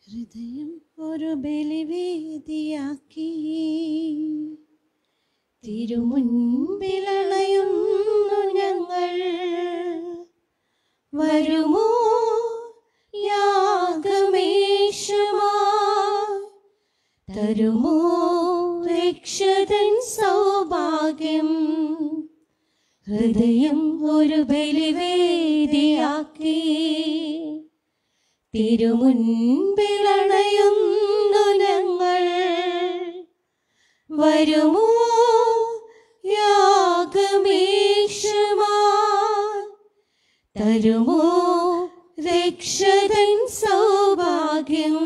ഹൃദയം ഒരു ബലിവേദിയാക്കി തിരുമുൻപിലണയുന്നു ഞങ്ങൾ വരുമോ യാഗമേശമാ തരുമോ രക്ഷതൻ സൗഭാഗ്യം ഹൃദയം ഒരു ബലിവേദിയാക്കി തിരുമുൻപിലണയുന്നു ഞങ്ങൾ വരുമോ യാഗമേശമാ തരുമോ രക്ഷതൻ സൗഭാഗ്യം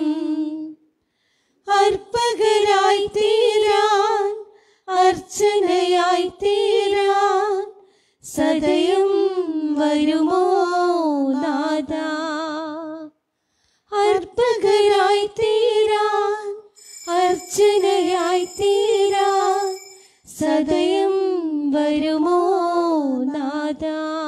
അർപ്പകരായി തീരാൻ അർച്ചനയായി തീരാൻ സദയം വരുമോ നാദ അർപ്പകരായി തീരാൻ അർച്ചനയായി തീരാൻ സദയം വരുമോ നാദ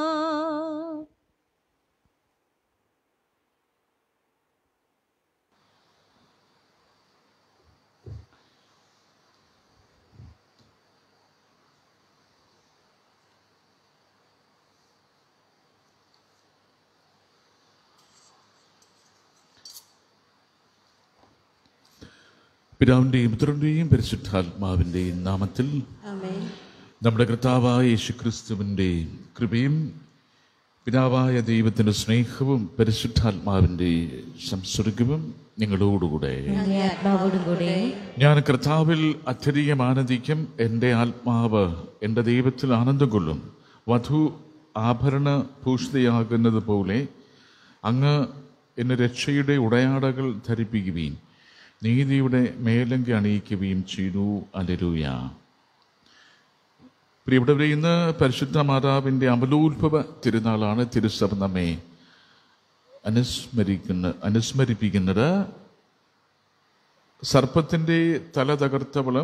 പിതാവിൻ്റെയും പുത്രൻ്റെയും പരിശുദ്ധാത്മാവിൻ്റെയും നാമത്തിൽ ആമേൻ നമ്മുടെ കർത്താവായ യേശുക്രിസ്തുവിൻ്റെ കൃപയും പിതാവായ ദൈവത്തിൻ്റെ സ്നേഹവും പരിശുദ്ധാത്മാവിൻ്റെ സംസർഗവും നിങ്ങളോടുകൂടെ അങ്ങേ ആത്മാവോടും കൂടെ ഞാൻ കർത്താവിൽ അത്യധികം ആനന്ദിക്കും എൻ്റെ ആത്മാവ് എൻ്റെ ദൈവത്തിൽ ആനന്ദം കൊള്ളും വധു ആഭരണ ഭൂഷിതയാകുന്നത് പോലെ അങ്ങ് എന്നെ രക്ഷയുടെ ഉടയാടകൾ ധരിപ്പിക്കുകയും നീതിയുടെ മേലങ്കി അണിയിക്കുകയും ചെയ്തു അലരൂയ പ്രിയപ്പെട്ടവരെ ഇന്ന് പരിശുദ്ധ മാതാവിൻ്റെ അമലോത്ഭവ തിരുനാളാണ് തിരുസഭ നമ്മെ അനുസ്മരിക്കുന്ന അനുസ്മരിപ്പിക്കുന്നത് സർപ്പത്തിൻ്റെ തല തകർത്തവളും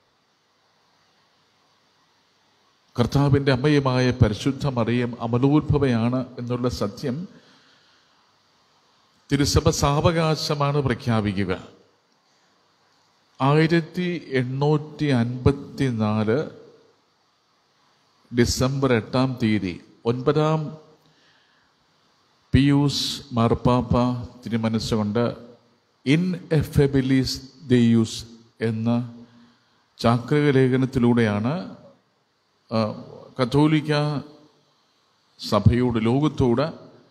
കർത്താവിൻ്റെ അമ്മയുമായ പരിശുദ്ധ മറിയം അമലോത്ഭവയാണ് എന്നുള്ള സത്യം തിരുസഭ സാവകാശമാണ് പ്രഖ്യാപിക്കുക ആയിരത്തി എണ്ണൂറ്റി അൻപത്തി നാല് ഡിസംബർ എട്ടാം തീയതി ഒൻപതാം പിയൂസ് മാർപ്പാപ്പ തിരുമനസ്സുകൊണ്ട് ഇൻ എഫെബിലിസ് ദെയൂസ് എന്ന ചാക്രിക ലേഖനത്തിലൂടെയാണ് ആ, കത്തോലിക്ക സഭയോട് ലോകത്തോട്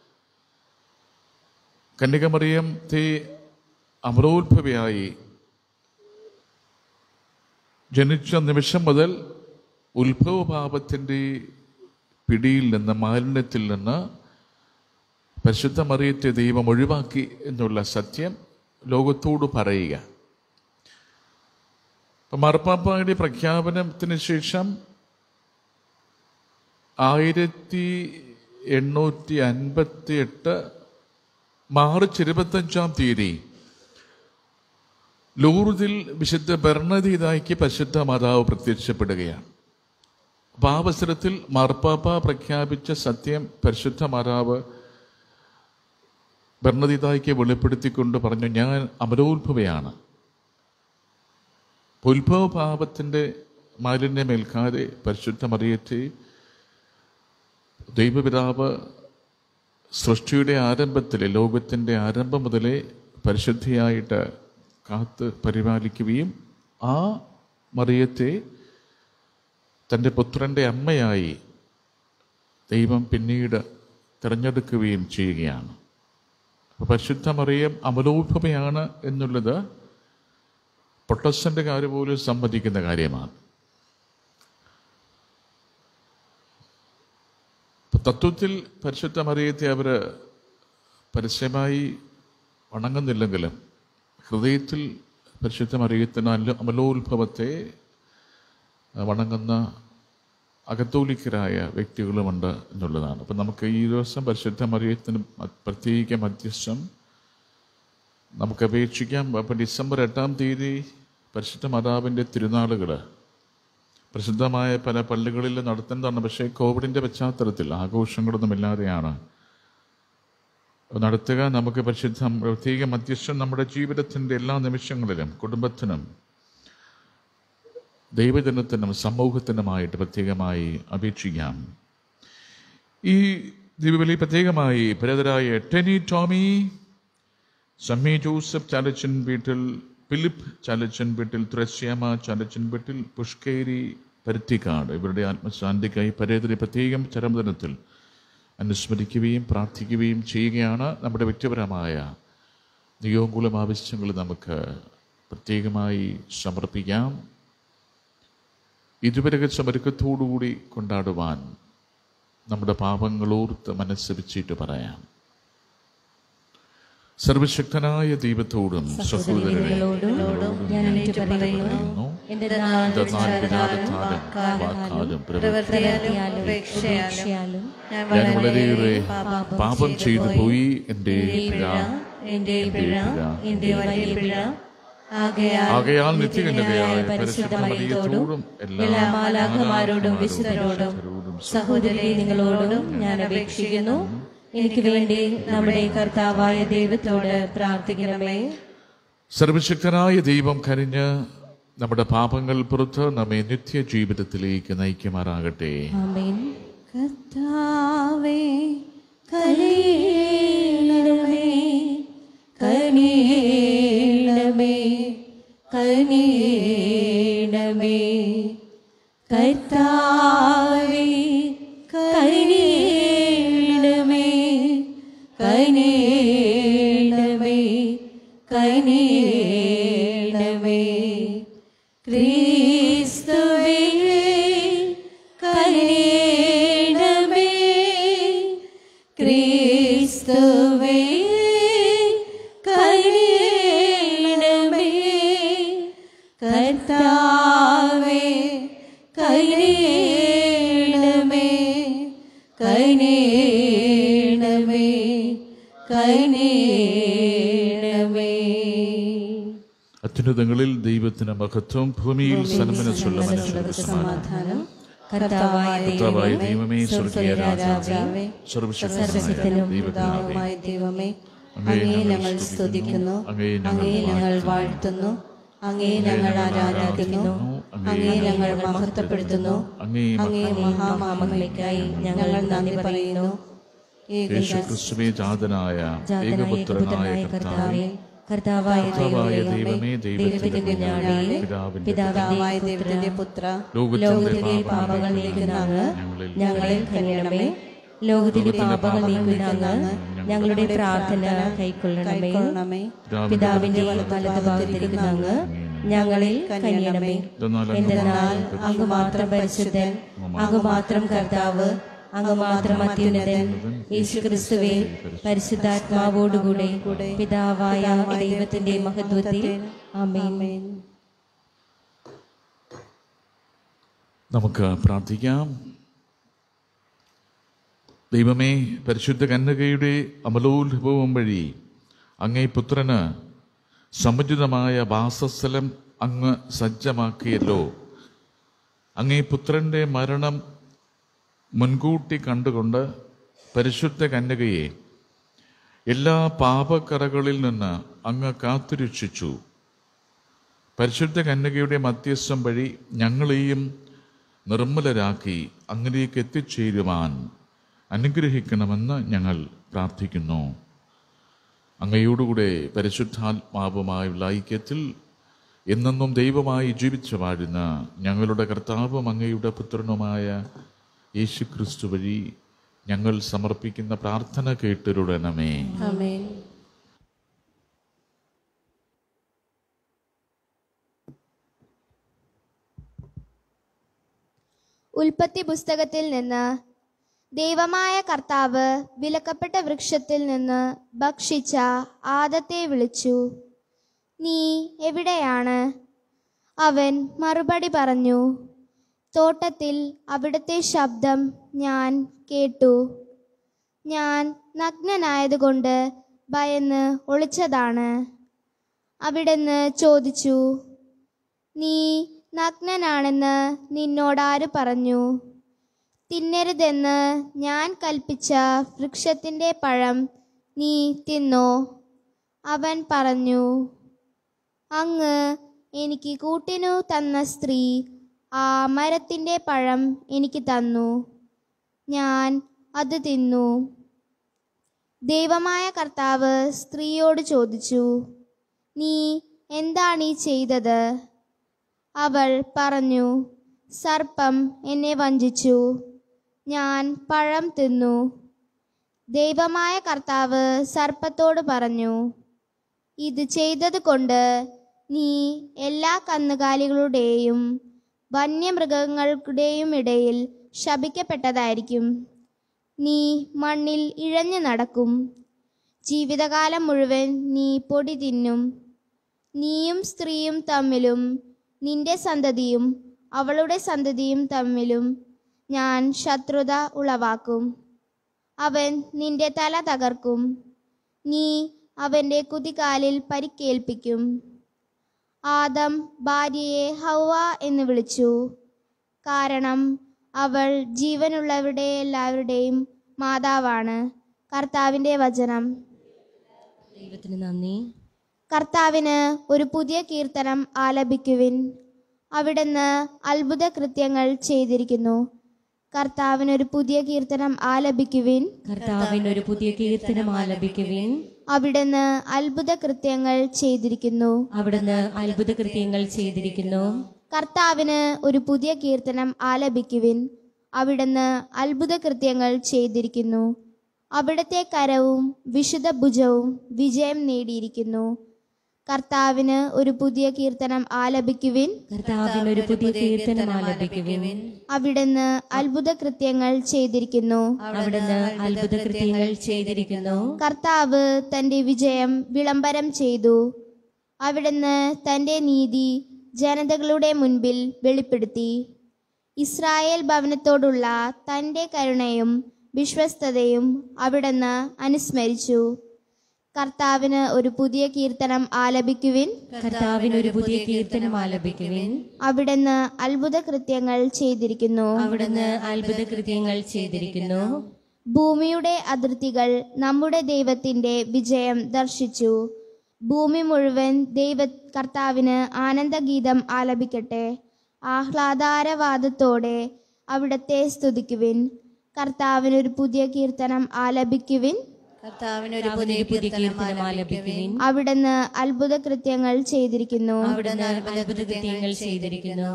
കന്യകമറിയത്തെ അമരോത്ഭവയായി ജനിച്ച നിമിഷം മുതൽ ഉത്ഭവഭാവത്തിൻ്റെ പിടിയിൽ നിന്ന് മാലിന്യത്തിൽ നിന്ന് പരിശുദ്ധ മറിയത്തെ ദൈവം ഒഴിവാക്കി എന്നുള്ള സത്യം ലോകത്തോട് പറയുക അപ്പം മാർപ്പാപ്പയുടെ പ്രഖ്യാപനത്തിന് ശേഷം ആയിരത്തി എണ്ണൂറ്റി അൻപത്തി എട്ട് മാർച്ച് ഇരുപത്തഞ്ചാം തീയതി ലൂർദിൽ വിശുദ്ധ ബർണദീതായ്ക്ക് പരിശുദ്ധ മാതാവ് പ്രത്യക്ഷപ്പെടുകയാണ് അപ്പോൾ ആ അവസരത്തിൽ മാർപ്പാപ്പ പ്രഖ്യാപിച്ച സത്യം പരിശുദ്ധ മാതാവ് ഭരണദിതായ്ക്ക് വെളിപ്പെടുത്തിക്കൊണ്ട് പറഞ്ഞു ഞാൻ അമരോത്ഭവയാണ് ഉത്ഭവഭാവത്തിൻ്റെ മാലിന്യമേൽക്കാതെ പരിശുദ്ധ മറിയത്തെ ദൈവപിതാവ് സൃഷ്ടിയുടെ ആരംഭത്തിലെ ലോകത്തിൻ്റെ ആരംഭം മുതലേ പരിശുദ്ധിയായിട്ട് കാത്ത് പരിപാലിക്കുകയും ആ മറിയത്തെ തൻ്റെ പുത്രൻ്റെ അമ്മയായി ദൈവം പിന്നീട് തിരഞ്ഞെടുക്കുകയും ചെയ്യുകയാണ് അപ്പോൾ പരിശുദ്ധ മറിയം അമലോത്ഭവയാണ് എന്നുള്ളത് പൊട്ടസ്റ്റൻ്റെ പോലും സമ്മതിക്കുന്ന കാര്യമാണ് ഇപ്പൊ തത്വത്തിൽ പരിശുദ്ധ മറിയത്തെ അവർ പരസ്യമായി വണങ്ങുന്നില്ലെങ്കിലും ഹൃദയത്തിൽ പരിശുദ്ധ മറിയത്തിന് അല്ല അമലോത്ഭവത്തെ വണങ്ങുന്ന അകത്തോലിക്കരായ വ്യക്തികളുമുണ്ട് എന്നുള്ളതാണ് അപ്പം നമുക്ക് ഈ ദിവസം പരിശുദ്ധ മറിയത്തിന് മ- പ്രത്യേക മധ്യസ്ഥം നമുക്ക് അപേക്ഷിക്കാം അപ്പം ഡിസംബർ എട്ടാം തീയതി പരിശുദ്ധ മാതാവിൻ്റെ തിരുനാളുകൾ പ്രസിദ്ധമായ പല പള്ളികളിൽ നടത്തുന്നതാണ് പക്ഷേ കോവിഡിൻ്റെ പശ്ചാത്തലത്തിൽ ആഘോഷങ്ങളൊന്നും ഇല്ലാതെയാണ് നടത്തുക നമുക്ക് പരിശുദ്ധ പ്രത്യേക മധ്യസ്ഥം നമ്മുടെ ജീവിതത്തിൻ്റെ എല്ലാ നിമിഷങ്ങളിലും കുടുംബത്തിനും ദൈവജനത്തിനും സമൂഹത്തിനുമായിട്ട് പ്രത്യേകമായി അപേക്ഷിക്കാം ഈ ദീപബലി പ്രത്യേകമായി പ്രേതരായ Teny Tommy Sammy Joseph Chalachan വീട്ടിൽ ഫിലിപ്പ് ചാലച്ചൻ വീട്ടിൽ ത്രശ്യാമ ചാലച്ചൻ വീട്ടിൽ പുഷ്കേരി പരുത്തിക്കാട് ഇവരുടെ ആത്മശാന്തിക്കായി പരേതരെ പ്രത്യേകം ചരമദിനത്തിൽ അനുസ്മരിക്കുകയും പ്രാർത്ഥിക്കുകയും ചെയ്യുകയാണ് നമ്മുടെ വ്യക്തിപരമായ നിയോഗൂലം ആവശ്യങ്ങൾ നമുക്ക് പ്രത്യേകമായി സമർപ്പിക്കാം ഇതുവരെ സമരുക്കത്തോടുകൂടി കൊണ്ടാടുവാൻ നമ്മുടെ പാപങ്ങളോർത്ത് മനസ്സരിച്ചിട്ട് പറയാം സർവശക്തനായ ദൈവത്തോടും സഹോദരനെ നിങ്ങളോടും ഞാൻ ഏറ്റു പറയുന്നു എന്റെ എന്തെന്നാൽ വിചാരത്താലും വാക്കാലും പ്രവൃത്തിയാലും ഉപേക്ഷയാലും ഞാൻ വളരെയേറെ പാപം ചെയ്തു പോയി എൻ്റെ പിഴ എന്റെ പിഴ എന്റെ വലിയ പിഴ ആകയാൽ ആകയാൽ നിത്യകന്യകയായ പരിശുദ്ധ മറിയത്തോടും എല്ലാ മാലാഖമാരോടും വിശുദ്ധരോടും സഹോദരി നിങ്ങളോടും ഞാൻ അപേക്ഷിക്കുന്നു എനിക്ക് വേണ്ടി നമ്മുടെ കർത്താവായ ദൈവത്തോട് പ്രാർത്ഥിക്കണമേ സർവശക്തനായ ദൈവം കനിഞ്ഞ് നമ്മുടെ പാപങ്ങൾ പുറത്ത് നമ്മെ നിത്യ ജീവിതത്തിലേക്ക് നയിക്കുമാറാകട്ടെ ആമേൻ കർത്താവേ കനിയണമേ കനിയണമേ കനിയണമേ കർത്താവേ കനിയണമേ കനിയണമേ കനിയണമേ ക്രിസ്തുവേ കനിയണമേ ക്രിസ്തുവേ കനിയണമേ കർത്താവേ കനിയണമേ കനിയണമേ കനിയണമേ അത്യുന്നതങ്ങളിൽ ദൈവത്തിന് മഹത്വം ഭൂമിയിൽ സന്മനസ്സുള്ള മനുഷ്യർക്ക് സമാധാനം സമാധാനം കർത്താവായ കർത്താവായ ദൈവമേ ദൈവമേ സ്വർഗീയ രാജാവേ രാജാവേ സർവശക്തനായ സർവശക്തനും ദൈവപിതാവേ പിതാവുമായ ദൈവമേ അങ്ങയെ അങ്ങേ ഞങ്ങൾ ഞങ്ങൾ സ്തുതിക്കുന്നു അങ്ങയെ ഞങ്ങൾ അങ്ങേ ഞങ്ങൾ വാഴ്ത്തുന്നു അങ്ങേ ഞങ്ങൾ ആരാധിക്കുന്നു അങ്ങേ ഞങ്ങൾ മഹത്വപ്പെടുത്തുന്നു അങ്ങേ അങ്ങേ മഹാമഹിമയ്ക്കായി ഞങ്ങൾ നന്ദി പറയുന്നു യേശു ക്രിസ്തുവേ ജാതനായ ജാതനായ ഏകപുത്രനായ ഏകപുത്രനായ കർത്താവേ കർത്താവേ കർത്താവായ കർത്താവായ ദൈവമേ ദൈവമേ ദൈവത്തിന്റെ ദൈവത്തിന്റെ കുഞ്ഞാടേ പിതാവിന്റെ പിതാവായ ദൈവത്തിന്റെ പുത്ര ലോകത്തിന്റെ ലോകത്തിലെ പാപങ്ങൾ നീക്കുന്ന അങ്ങ് ഞങ്ങളിൽ കനിയണമേ ലോകത്തിന്റെ പാപങ്ങൾ നീക്കുന്ന അങ്ങ് ഞങ്ങളുടെ പ്രാർത്ഥന കൈക്കൊള്ളണമേ പിതാവിന്റെ വലത് ഭാഗത്തിരിക്കുന്ന അങ്ങ് ഞങ്ങളിൽ കനിയണമേ എന്തെന്നാൽ അങ്ങ് മാത്രം പരിശുദ്ധൻ അങ്ങ് മാത്രം കർത്താവ് അങ്ങ് മാത്രം അത്യുന്നതൻ യേശു ക്രിസ്തുവേ പരിശുദ്ധാത്മാവോടുകൂടെ പിതാവായ ദൈവത്തിന്റെ മഹത്വത്തിൽ ആമേൻ നമുക്ക് പ്രാർത്ഥിക്കാം ദൈവമേ പരിശുദ്ധ കന്യകയുടെ അമലോത്ഭവം വഴി അങ്ങേ പുത്രന് സമുചിതമായ വാസസ്ഥലം അങ്ങ് സജ്ജമാക്കിയല്ലോ അങ്ങേ പുത്രന്റെ മരണം മുൻകൂട്ടി കണ്ടുകൊണ്ട് പരിശുദ്ധ കന്യകയെ എല്ലാ പാപക്കറകളിൽ നിന്ന് അങ്ങ് കാത്തുരക്ഷിച്ചു പരിശുദ്ധ കന്യകയുടെ മധ്യസ്ഥം വഴി ഞങ്ങളെയും നിർമ്മലരാക്കി അങ്ങിലേക്ക് എത്തിച്ചേരുവാൻ അനുഗ്രഹിക്കണമെന്ന് ഞങ്ങൾ പ്രാർത്ഥിക്കുന്നു അങ്ങയോടുകൂടെ പരിശുദ്ധാത്മാവുമായുള്ള ഐക്യത്തിൽ എന്നെന്നും ദൈവമായി ജീവിച്ചു വാഴുന്ന ഞങ്ങളുടെ കർത്താവും അങ്ങയുടെ പുത്രനുമായ യേശു ക്രിസ്തു വഴി ഞങ്ങൾ സമർപ്പിക്കുന്ന പ്രാർത്ഥന കേട്ടിരുടണമേ ആമേൻ ഉൽപ്പത്തി പുസ്തകത്തിൽ നിന്ന് ദൈവമായ കർത്താവ് വിലക്കപ്പെട്ട വൃക്ഷത്തിൽ നിന്ന് ഭക്ഷിച്ച ആദത്തെ വിളിച്ചു നീ എവിടെയാണ് അവൻ മറുപടി പറഞ്ഞു തോട്ടത്തിൽ അവിടുത്തെ ശബ്ദം ഞാൻ കേട്ടു ഞാൻ നഗ്നനായതുകൊണ്ട് ഭയന്ന് ഒളിച്ചതാണ് അവിടുന്ന് ചോദിച്ചു നീ നഗ്നനാണെന്ന് നിന്നോടാര് പറഞ്ഞു തിന്നരുതെന്ന് ഞാൻ കൽപ്പിച്ച വൃക്ഷത്തിൻ്റെ പഴം നീ തിന്നോ അവൻ പറഞ്ഞു അങ്ങ് എനിക്ക് കൂട്ടിനു തന്ന സ്ത്രീ ആ മരത്തിൻ്റെ പഴം എനിക്ക് തന്നു ഞാൻ അത് തിന്നു ദൈവമായ കർത്താവ് സ്ത്രീയോട് ചോദിച്ചു നീ എന്താണ് ഈ ചെയ്തത് അവൾ പറഞ്ഞു സർപ്പം എന്നെ വഞ്ചിച്ചു ഞാൻ പഴം തിന്നു ദൈവമായ കർത്താവ് സർപ്പത്തോട് പറഞ്ഞു ഇത് ചെയ്തത് കൊണ്ട് നീ എല്ലാ കന്നുകാലികളുടെയും വന്യമൃഗങ്ങളുടെയും ഇടയിൽ ശപിക്കപ്പെട്ടതായിരിക്കും നീ മണ്ണിൽ ഇഴഞ്ഞു നടക്കും ജീവിതകാലം മുഴുവൻ നീ പൊടി തിന്നും നീയും സ്ത്രീയും തമ്മിലും നിന്റെ സന്തതിയും അവളുടെ സന്തതിയും തമ്മിലും ഞാൻ ശത്രുത ഉളവാക്കും അവൻ നിന്റെ തല തകർക്കും നീ അവന്റെ കുതികാലിൽ പരിക്കേൽപ്പിക്കും ആദം ഭാര്യയെ ഹൗവ എന്ന് വിളിച്ചു കാരണം അവൾ ജീവനുള്ളവരുടെ എല്ലാവരുടെയും മാതാവാണ് കർത്താവിൻ്റെ വചനം ദൈവത്തിന് നന്ദി കർത്താവിന് ഒരു പുതിയ കീർത്തനം ആലപിക്കുവിൻ അവിടുന്ന് അത്ഭുത കൃത്യങ്ങൾ ചെയ്തിരിക്കുന്നു കർത്താവിന് ഒരു പുതിയ കീർത്തനം ആലപിക്കുവിൻ കർത്താവിന് ഒരു പുതിയ കീർത്തനം ആലപിക്കുവിൻ അവിടുന്ന് അത്ഭുത കൃത്യങ്ങൾ ചെയ്തിരിക്കുന്നു അവിടുന്ന് അത്ഭുത കൃത്യങ്ങൾ ചെയ്തിരിക്കുന്നു കർത്താവിന് ഒരു പുതിയ കീർത്തനം ആലപിക്കുവിൻ അവിടുന്ന് അത്ഭുത കൃത്യങ്ങൾ ചെയ്തിരിക്കുന്നു അവിടുത്തെ കരവും വിശുദ്ധ ഭുജവും വിജയം നേടിയിരിക്കുന്നു കർത്താവിന് ഒരു പുതിയ കീർത്തനം ആലപിക്കുവിൻ കർത്താവിന് ഒരു പുതിയ കീർത്തനം ആലപിക്കുവിൻ അവിടുന്ന് അത്ഭുത കൃത്യങ്ങൾ ചെയ്തിരിക്കുന്നു അവിടുന്ന് അത്ഭുത കൃത്യങ്ങൾ ചെയ്തിരിക്കുന്നു കർത്താവ് തന്റെ വിജയം വിളംബരം ചെയ്തു അവിടുന്ന് തന്റെ നീതി ജനതകളുടെ മുൻപിൽ വെളിപ്പെടുത്തി ഇസ്രായേൽ ഭവനത്തോടുള്ള തന്റെ കരുണയും വിശ്വസ്തതയും അവിടുന്ന് അനുസ്മരിച്ചു കർത്താവിന് ഒരു പുതിയ കീർത്തനം ആലപിക്കുവിൻ കർത്താവിന് ഒരു പുതിയ കീർത്തനം ആലപിക്കുവിൻ അവിടുന്ന് അത്ഭുത കൃത്യങ്ങൾ ചെയ്തിരിക്കുന്നു അവിടുന്ന് അത്ഭുത കൃത്യങ്ങൾ ചെയ്തിരിക്കുന്നു ഭൂമിയുടെ അതിർത്തികൾ നമ്മുടെ ദൈവത്തിന്റെ വിജയം ദർശിച്ചു ഭൂമി മുഴുവൻ ദൈവ കർത്താവിന് ആനന്ദഗീതം ആലപിക്കട്ടെ ആഹ്ലാദാരവാദത്തോടെ അവിടത്തെ സ്തുതിക്കുവിൻ കർത്താവിന് ഒരു പുതിയ കീർത്തനം ആലപിക്കുവിൻ കർത്താവിന് ഒരു കർത്താവിന് പുതിയ ഒരു പുതിയ കീർത്തനം കീർത്തനം ആലപിക്കുവിൻ അവിടുന്ന് അത്ഭുത കൃത്യങ്ങൾ ചെയ്തിരിക്കുന്നു അവിടുന്ന് അത്ഭുത കൃത്യങ്ങൾ ചെയ്തിരിക്കുന്നു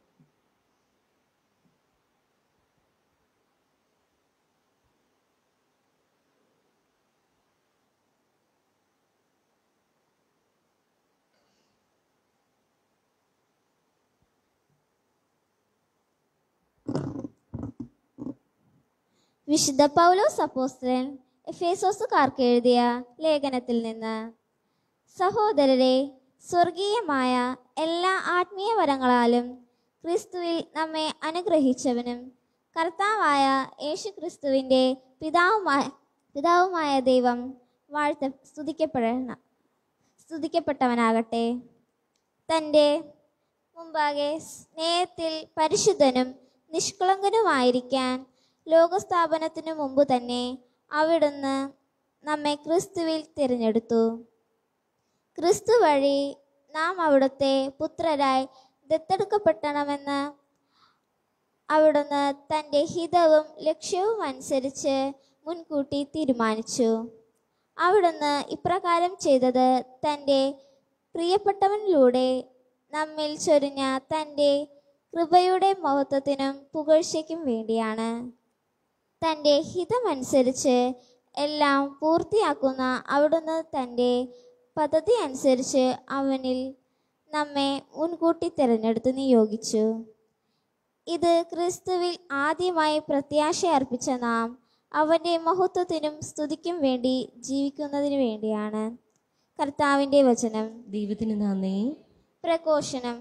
വിശുദ്ധ പൗലോസ് അപ്പോസ്തലൻ എഫേസോസുകാർക്ക് എഴുതിയ ലേഖനത്തിൽ നിന്ന് സഹോദരരെ സ്വർഗീയമായ എല്ലാ ആത്മീയ വരങ്ങളാലും ക്രിസ്തുവിൽ നമ്മെ അനുഗ്രഹിച്ചവനും കർത്താവായ യേശു ക്രിസ്തുവിൻ്റെ പിതാവുമായ പിതാവുമായ ദൈവം വാഴ്ത്ത സ്തുതിക്കപ്പെടണ സ്തുതിക്കപ്പെട്ടവനാകട്ടെ തൻ്റെ മുമ്പാകെ സ്നേഹത്തിൽ പരിശുദ്ധനും നിഷ്കളങ്കനുമായിരിക്കാൻ ലോകസ്ഥാപനത്തിനു മുമ്പ് തന്നെ അവിടുന്ന് നമ്മെ ക്രിസ്തുവിൽ തിരഞ്ഞെടുത്തു ക്രിസ്തു വഴി നാം അവിടുത്തെ പുത്രരായി ദത്തെടുക്കപ്പെടണമെന്ന് അവിടുന്ന് തൻ്റെ ഹിതവും ലക്ഷ്യവും അനുസരിച്ച് മുൻകൂട്ടി തീരുമാനിച്ചു അവിടുന്ന് ഇപ്രകാരം ചെയ്തത് തൻ്റെ പ്രിയപ്പെട്ടവനിലൂടെ നമ്മിൽ ചൊരിഞ്ഞ തൻ്റെ കൃപയുടെ മഹത്വത്തിനും പുകഴ്ചയ്ക്കും വേണ്ടിയാണ് തൻ്റെ ഹിതമനുസരിച്ച് എല്ലാം പൂർത്തിയാക്കുന്ന അവിടുന്ന് തൻ്റെ പദ്ധതി അനുസരിച്ച് അവനിൽ നമ്മെ മുൻകൂട്ടി തിരഞ്ഞെടുത്ത് നിയോഗിച്ചു ഇത് ക്രിസ്തുവിൽ ആദ്യമായി പ്രത്യാശ അർപ്പിച്ച നാം അവൻ്റെ മഹത്വത്തിനും സ്തുതിക്കും വേണ്ടി ജീവിക്കുന്നതിന് വേണ്ടിയാണ് കർത്താവിൻ്റെ വചനം ദൈവത്തിന് നന്ദി പ്രഘോഷണം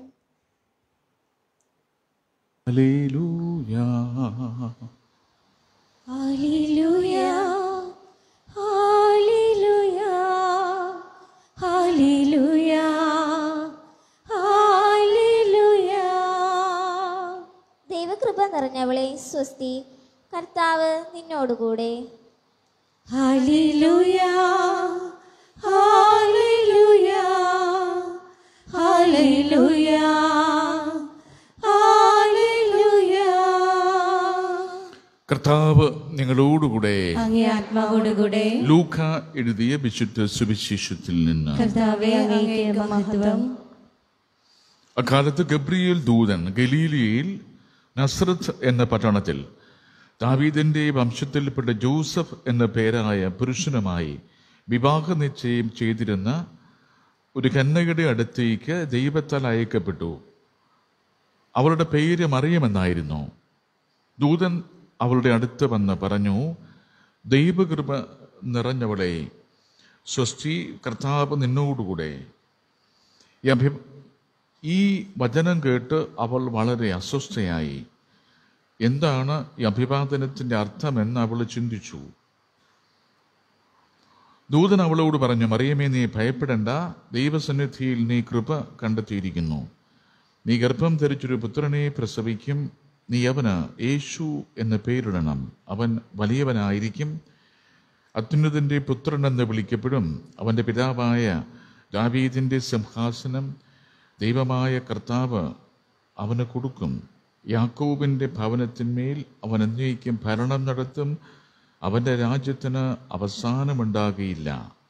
hallelujah hallelujah hallelujah hallelujah hallelujah ദൈവകൃപ നിറഞ്ഞവളെ സ്വസ്തി കർത്താവ് നിന്നോടുകൂടെ ഹല്ലേലൂയ ഹല്ലേലൂയ ഹല്ലേലൂയ ഹല്ലേലൂയ കർത്താവ് നിങ്ങളോടുകൂടെ അങ്ങേ ആത്മാവോടുകൂടെ ലൂക്ക എഴുതിയ വിശുദ്ധ സുവിശേഷത്തിൽ നിന്ന് കർത്താവെ അങ്ങേക്ക് മഹത്വം അക്കാലത്ത് ഗബ്രിയേൽ ദൂതൻ ഗലീലിയയിൽ നസ്രത്ത് എന്ന പട്ടണത്തിൽ ദാവീദിന്റെ വംശത്തിൽപ്പെട്ട ജോസഫ് എന്ന പേരായ പുരുഷനുമായി വിവാഹ നിശ്ചയം ചെയ്തിരുന്ന ഒരു കന്യകയുടെ അടുത്തേക്ക് ദൈവത്താൽ അയക്കപ്പെട്ടു അവളുടെ പേര് മറിയമെന്നായിരുന്നു ദൂതൻ അവളുടെ അടുത്ത് വന്ന് പറഞ്ഞു ദൈവകൃപ നിറഞ്ഞവളെ സ്വസ്തി കർത്താവ് നിന്നോടുകൂടെ ഈ അഭി ഈ വചനം കേട്ട് അവൾ വളരെ അസ്വസ്ഥയായി എന്താണ് ഈ അഭിവാദനത്തിന്റെ അർത്ഥമെന്ന് അവൾ ചിന്തിച്ചു ദൂതൻ അവളോട് പറഞ്ഞു മറിയമേ നീ ഭയപ്പെടേണ്ട ദൈവസന്നിധിയിൽ നീ കൃപ കണ്ടെത്തിയിരിക്കുന്നു നീ ഗർഭം ധരിച്ചൊരു പുത്രനെ പ്രസവിക്കും നീ അവന് യേശു എന്ന് പേരിടണം അവൻ വലിയവനായിരിക്കും അത്യുന്നതിൻ്റെ പുത്രൻ എന്ന് വിളിക്കപ്പെടും അവൻ്റെ പിതാവായ ദാവീദിൻ്റെ സിംഹാസനം ദൈവമായ കർത്താവ് അവന് കൊടുക്കും യാക്കോബിൻ്റെ ഭവനത്തിന്മേൽ അവൻ എന്നേക്കും ഭരണം നടത്തും അവൻ്റെ രാജ്യത്തിന് അവസാനമുണ്ടാകുകയില്ല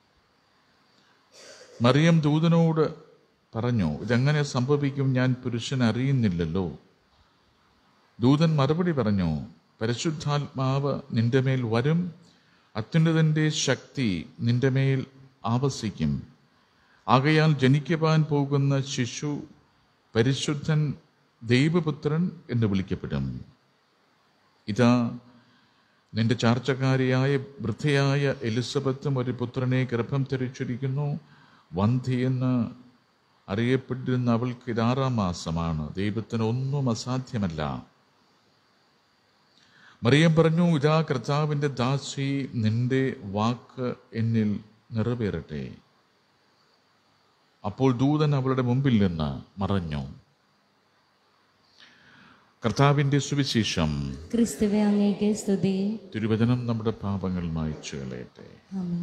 മറിയം ദൂതനോട് പറഞ്ഞു ഇതെങ്ങനെ സംഭവിക്കും ഞാൻ പുരുഷൻ അറിയുന്നില്ലല്ലോ ദൂതൻ മറുപടി പറഞ്ഞു പരിശുദ്ധാത്മാവ് നിന്റെ മേൽ വരും അത്യുന്നതന്റെ ശക്തി നിന്റെ മേൽ ആവസിക്കും ആകയാൽ ജനിക്കുവാൻ പോകുന്ന ശിശു പരിശുദ്ധൻ ദൈവപുത്രൻ എന്ന് വിളിക്കപ്പെടും ഇതാ നിന്റെ ചാർച്ചക്കാരിയായ വൃദ്ധയായ എലിസബത്തും ഒരു പുത്രനെ ഗർഭം ധരിച്ചിരിക്കുന്നു വന്ധിയെന്ന് അറിയപ്പെട്ടിരുന്ന അവൾക്ക് ഇത് ആറാം മാസമാണ് ദൈവത്തിന് ഒന്നും അസാധ്യമല്ല മറിയം പറഞ്ഞു ഇതാ കർത്താവിൻ്റെ ദാസി നിന്റെ വാക്ക് എന്നിൽ നിറവേറട്ടെ അപ്പോൾ ദൂതൻ അവളുടെ മുമ്പിൽ നിന്ന് മറഞ്ഞു കർത്താവിൻ്റെ സുവിശേഷം ക്രിസ്തുവെ അങ്ങേക്ക് സ്തുതി തിരുവചനം നമ്മുടെ പാപങ്ങൾ മായ്ച്ചു കളയട്ടെ ആമേൻ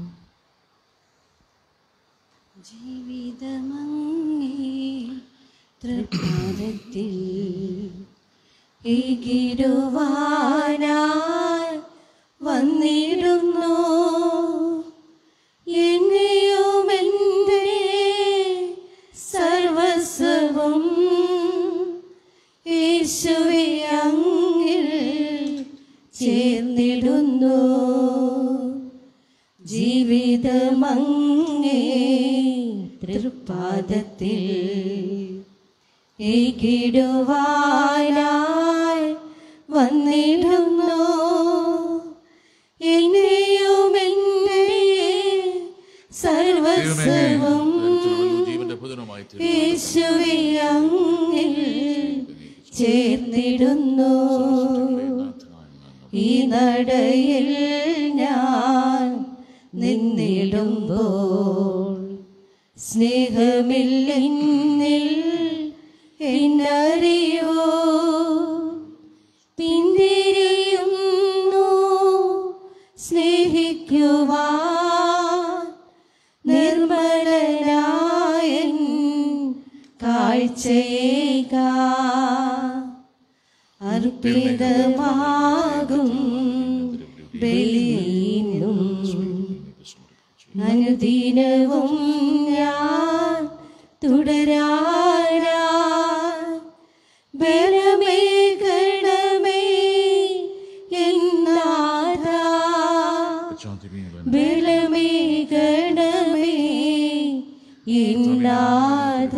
തൃപ്പാദത്തിൽ ഏകിടുവാനായി വന്നിടുന്നു എന്നെയും എൻ്റെ സർവസ്വവും യേശുവെ അങ്ങിൽ ചേർന്നിടുന്നു ജീവിതമങ്ങേ തൃപ്പാദത്തിൽ ഏകിടുവാനായി വന്നിടുന്നു എന്നെയും എൻ്റെ സർവസ്വവും ജീവന്റെ ഭുജനമായി തീർന്നു. യേശുവെ അങ്ങിൽ ചേർന്നിടുന്നു ഈ നടയിൽ ഞാൻ നിന്നിടുമ്പോൾ സ്നേഹമില്ലെന്നിൽ എന്നറിയോ പിന്തിരിയുന്നു സ്നേഹിക്കുവാൻ നിർമ്മലനായൻ കാഴ്ചയേക അർപ്പിതമാകും ബലിയിന്നും അനുദിനവും ഞാൻ തുടരാനാ ബലമേകണമേ എന്നാഥാ പശ്ചാത്തപിക്കുന്നവൻ ബലമേകണമേ ഇന്നാഥ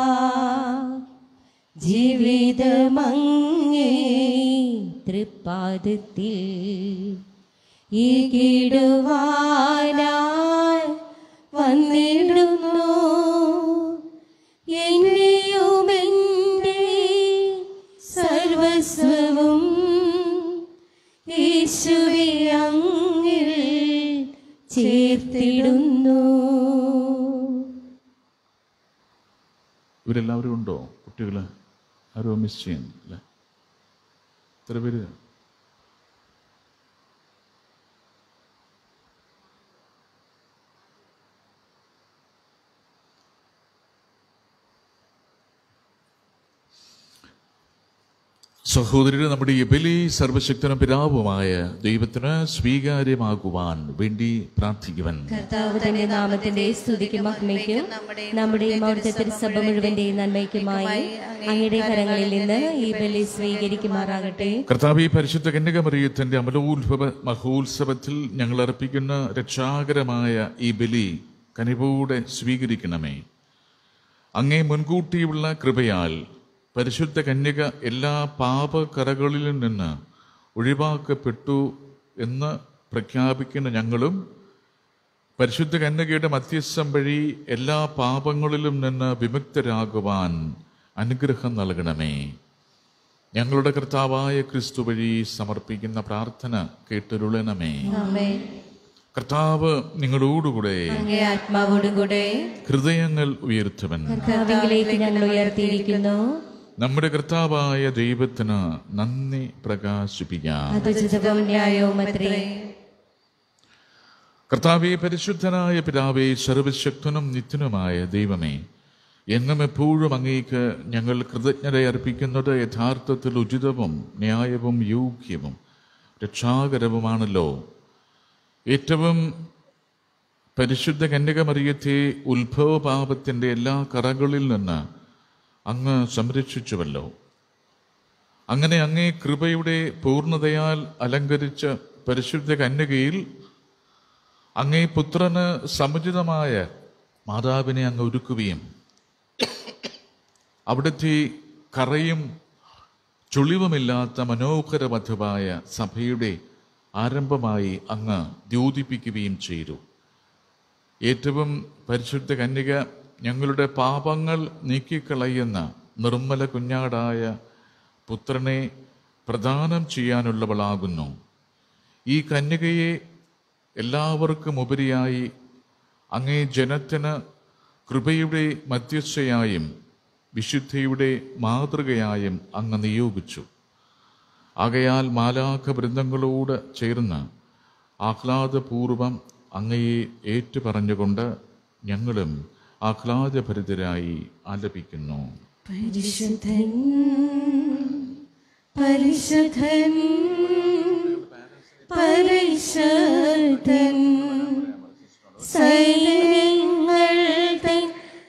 ജീവിതമങ്ങേ തൃപ്പാദത്തിൽ ഈകിടുവാനായി വന്നിടുന്നു എന്നെയും എൻ്റെ സർവസ്വവും യേശുവെ അങ്ങിൽ ചേർത്തിടുന്നു ഇവരെല്ലാവരും ഉണ്ടോ കുട്ടികൾ ആരോ മിസ് ചെയ്യുന്നില്ല എത്ര പേര് സഹോദരന് നമ്മുടെ ഈ ബലി സർവശക്തനും പിതാവുമായ ദൈവത്തിന് സ്വീകാര്യമാകുവാൻ വേണ്ടി പ്രാർത്ഥിക്കുവൻ കർത്താവ് തന്റെ നാമത്തിന്റെ സ്തുതിക്കും മഹിമയ്ക്കും നമ്മുടെ അവിടുത്തെ തിരുസഭ മുഴുവന്റെ നന്മയ്ക്കുമായി അങ്ങയുടെ കരങ്ങളിൽ നിന്ന് ഈ ബലി സ്വീകരിക്കുമാറാകട്ടെ കർത്താവ് ഈ പരിശുദ്ധ കന്യകമറിയത്തിന്റെ അമലോത്ഭവ മഹോത്സവത്തിൽ ഞങ്ങൾ അർപ്പിക്കുന്ന രക്ഷാകരമായ ഈ ബലി കനിവോടെ സ്വീകരിക്കണമേ അങ്ങേ മുൻകൂട്ടിയുള്ള കൃപയാൽ പരിശുദ്ധ കന്യക എല്ലാ പാപകറകളിലും നിന്ന് ഒഴിവാക്കപ്പെട്ടു എന്ന് പ്രഖ്യാപിക്കുന്ന ഞങ്ങളും പരിശുദ്ധ കന്യകയുടെ മധ്യസ്ഥം വഴി എല്ലാ പാപങ്ങളിലും നിന്ന് വിമുക്തരാകുവാൻ അനുഗ്രഹം നൽകണമേ ഞങ്ങളുടെ കർത്താവായ ക്രിസ്തു വഴി സമർപ്പിക്കുന്ന പ്രാർത്ഥന കേട്ടരുളണമേ ആമേൻ കർത്താവ് നിങ്ങളോടുകൂടെ അങ്ങേ ആത്മാവോടും കൂടെ ഹൃദയങ്ങൾ ഉയർത്തുവൻ കർത്താവിലേക്ക് ഞങ്ങൾ ഉയർത്തിയിരിക്കുന്നു നമ്മുടെ കർത്താവായ ദൈവത്തിന് നന്ദി പ്രകാശിപ്പിക്കാം അത് ഉചിതവും ന്യായവും അത്രേ കർത്താവെ പരിശുദ്ധനായ പിതാവേ സർവശക്തനും നിത്യനുമായ ദൈവമേ എന്നും എപ്പോഴും അങ്ങേക്ക് ഞങ്ങൾ കൃതജ്ഞത അർപ്പിക്കുന്നത് യഥാർത്ഥത്തിൽ ഉചിതവും ന്യായവും യോഗ്യവും രക്ഷാകരവുമാണല്ലോ ഏറ്റവും പരിശുദ്ധ കന്യകമറിയത്തെ ഉത്ഭവപാപത്തിൻ്റെ എല്ലാ കറകളിൽ നിന്ന് അങ്ങ് സംരക്ഷിച്ചുവല്ലോ അങ്ങനെ അങ്ങേ കൃപയുടെ പൂർണ്ണതയാൽ അലങ്കരിച്ച പരിശുദ്ധ കന്യകയിൽ അങ്ങേ പുത്രന് സമുചിതമായ മാതാവിനെ അങ്ങ് ഒരുക്കുകയും അവിടുത്തെ കറയും ചുളിവുമില്ലാത്ത മനോഹരമധുവായ സഭയുടെ ആരംഭമായി അങ്ങ് ദ്യോതിപ്പിക്കുകയും ചെയ്തു ഏറ്റവും പരിശുദ്ധ കന്യക ഞങ്ങളുടെ പാപങ്ങൾ നീക്കിക്കളയുന്ന നിർമ്മല കുഞ്ഞാടായ പുത്രനെ പ്രദാനം ചെയ്യാനുള്ളവളാകുന്നു ഈ കന്യകയെ എല്ലാവർക്കും ഉപരിയായി അങ്ങേ ജനത്തിന് കൃപയുടെ മധ്യസ്ഥയായും വിശുദ്ധിയുടെ മാതൃകയായും അങ്ങ് നിയോഗിച്ചു ആകയാൽ മാലാഖ വൃന്ദങ്ങളോട് ചേർന്ന് ആഹ്ലാദപൂർവം അങ്ങയെ ഏറ്റുപറഞ്ഞുകൊണ്ട് ഞങ്ങളും ആഹ്ലാദഭരിതരായി ആലപിക്കുന്നു പരിശുദ്ധൻ പരിശുദ്ധൻ പരിശുദ്ധൻ സൈന്യങ്ങൾ തൻ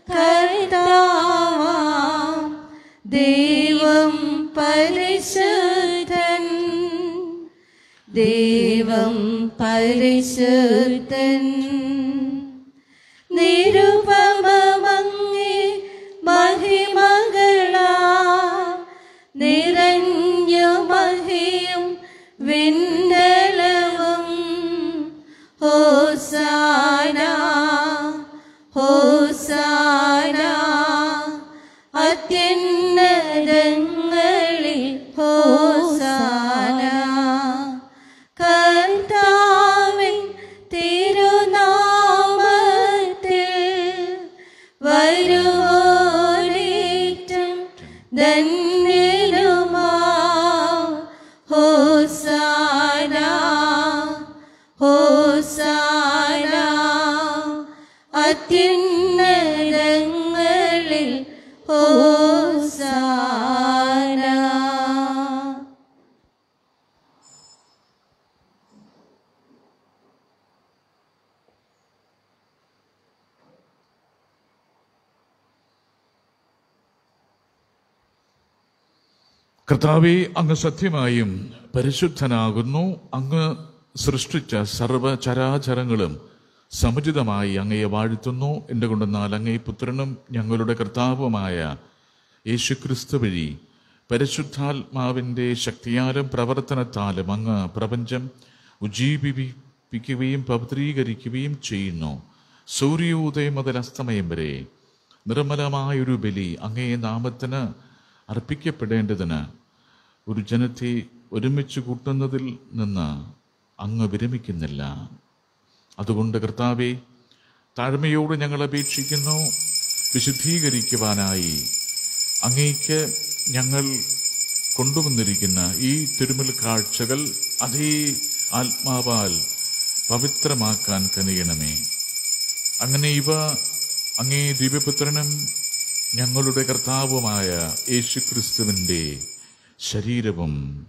കർത്താവാം ദൈവം പരിശുദ്ധൻ ദൈവം പരിശുദ്ധൻ നിരുപമങ്ങി മഹിമകളാ നിറഞ്ഞു മഹിയും വിണ്ടലവും ഹോസാന ഹോസാന അത്യുന്നതങ്ങളിൽ ഹോസാന കർത്താവിൻ തിരുനാമത്തിൽ വരുവോരേറ്റം ധന്യരുമാ ഹോസാന ഹോസാന അത്യുന്നതങ്ങളിൽ ഹോസാന കർത്താവെ അങ്ങ് സത്യമായും പരിശുദ്ധനാകുന്നു അങ്ങ് സൃഷ്ടിച്ച സർവചരാചരങ്ങളും സമുചിതമായി അങ്ങയെ വാഴ്ത്തുന്നു എന്തുകൊണ്ടെന്നാൽ അങ്ങേ പുത്രനും ഞങ്ങളുടെ കർത്താവുമായ യേശുക്രിസ്തു വഴി പരിശുദ്ധാത്മാവിൻ്റെ ശക്തിയാലും പ്രവർത്തനത്താലും അങ്ങ് പ്രപഞ്ചം ഉജ്ജീവിപ്പിക്കുകയും പവിത്രീകരിക്കുകയും ചെയ്യുന്നു സൂര്യോദയം മുതൽ അസ്തമയം വരെ നിർമ്മലമായൊരു ബലി അങ്ങേ നാമത്തിന് അർപ്പിക്കപ്പെടേണ്ടതിന് ഒരു ജനത്തെ ഒരുമിച്ച് കൂട്ടുന്നതിൽ നിന്ന് അങ്ങ് വിരമിക്കുന്നില്ല അതുകൊണ്ട് കർത്താവെ താഴ്മയോട് ഞങ്ങൾ അപേക്ഷിക്കുന്നു വിശുദ്ധീകരിക്കുവാനായി അങ്ങേക്ക് ഞങ്ങൾ കൊണ്ടുവന്നിരിക്കുന്ന ഈ തിരുമൽ കാഴ്ചകൾ അതേ ആത്മാവാൽ പവിത്രമാക്കാൻ കനിയണമേ അങ്ങനെ ഇവ അങ്ങേ ദിവ്യപുത്രനും ഞങ്ങളുടെ കർത്താവുമായ യേശുക്രിസ്തുവിൻ്റെ ശരീരവും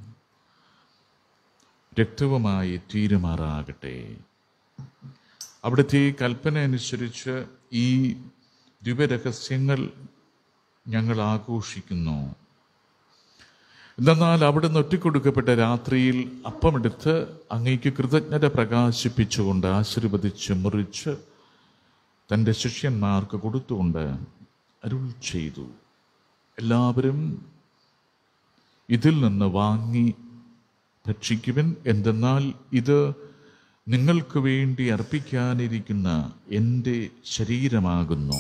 രക്തവുമായി തീരുമാറാകട്ടെ അവിടുത്തെ കൽപ്പന അനുസരിച്ച് ഈ ദിവ്യരഹസ്യങ്ങൾ ഞങ്ങൾ ആഘോഷിക്കുന്നു എന്നാൽ അവിടുന്ന് ഒറ്റിക്കൊടുക്കപ്പെട്ട രാത്രിയിൽ അപ്പമെടുത്ത് അങ്ങേക്ക് കൃതജ്ഞത പ്രകാശിപ്പിച്ചുകൊണ്ട് ആശീർവദിച്ച് മുറിച്ച് തൻ്റെ ശിഷ്യന്മാർക്ക് കൊടുത്തുകൊണ്ട് അരുൾ ചെയ്തു എല്ലാവരും ഇതിൽ നിന്ന് വാങ്ങി ഭക്ഷിക്കുവിൻ എന്തെന്നാൽ ഇത് നിങ്ങൾക്ക് വേണ്ടി അർപ്പിക്കാനിരിക്കുന്ന എൻ്റെ ശരീരമാകുന്നു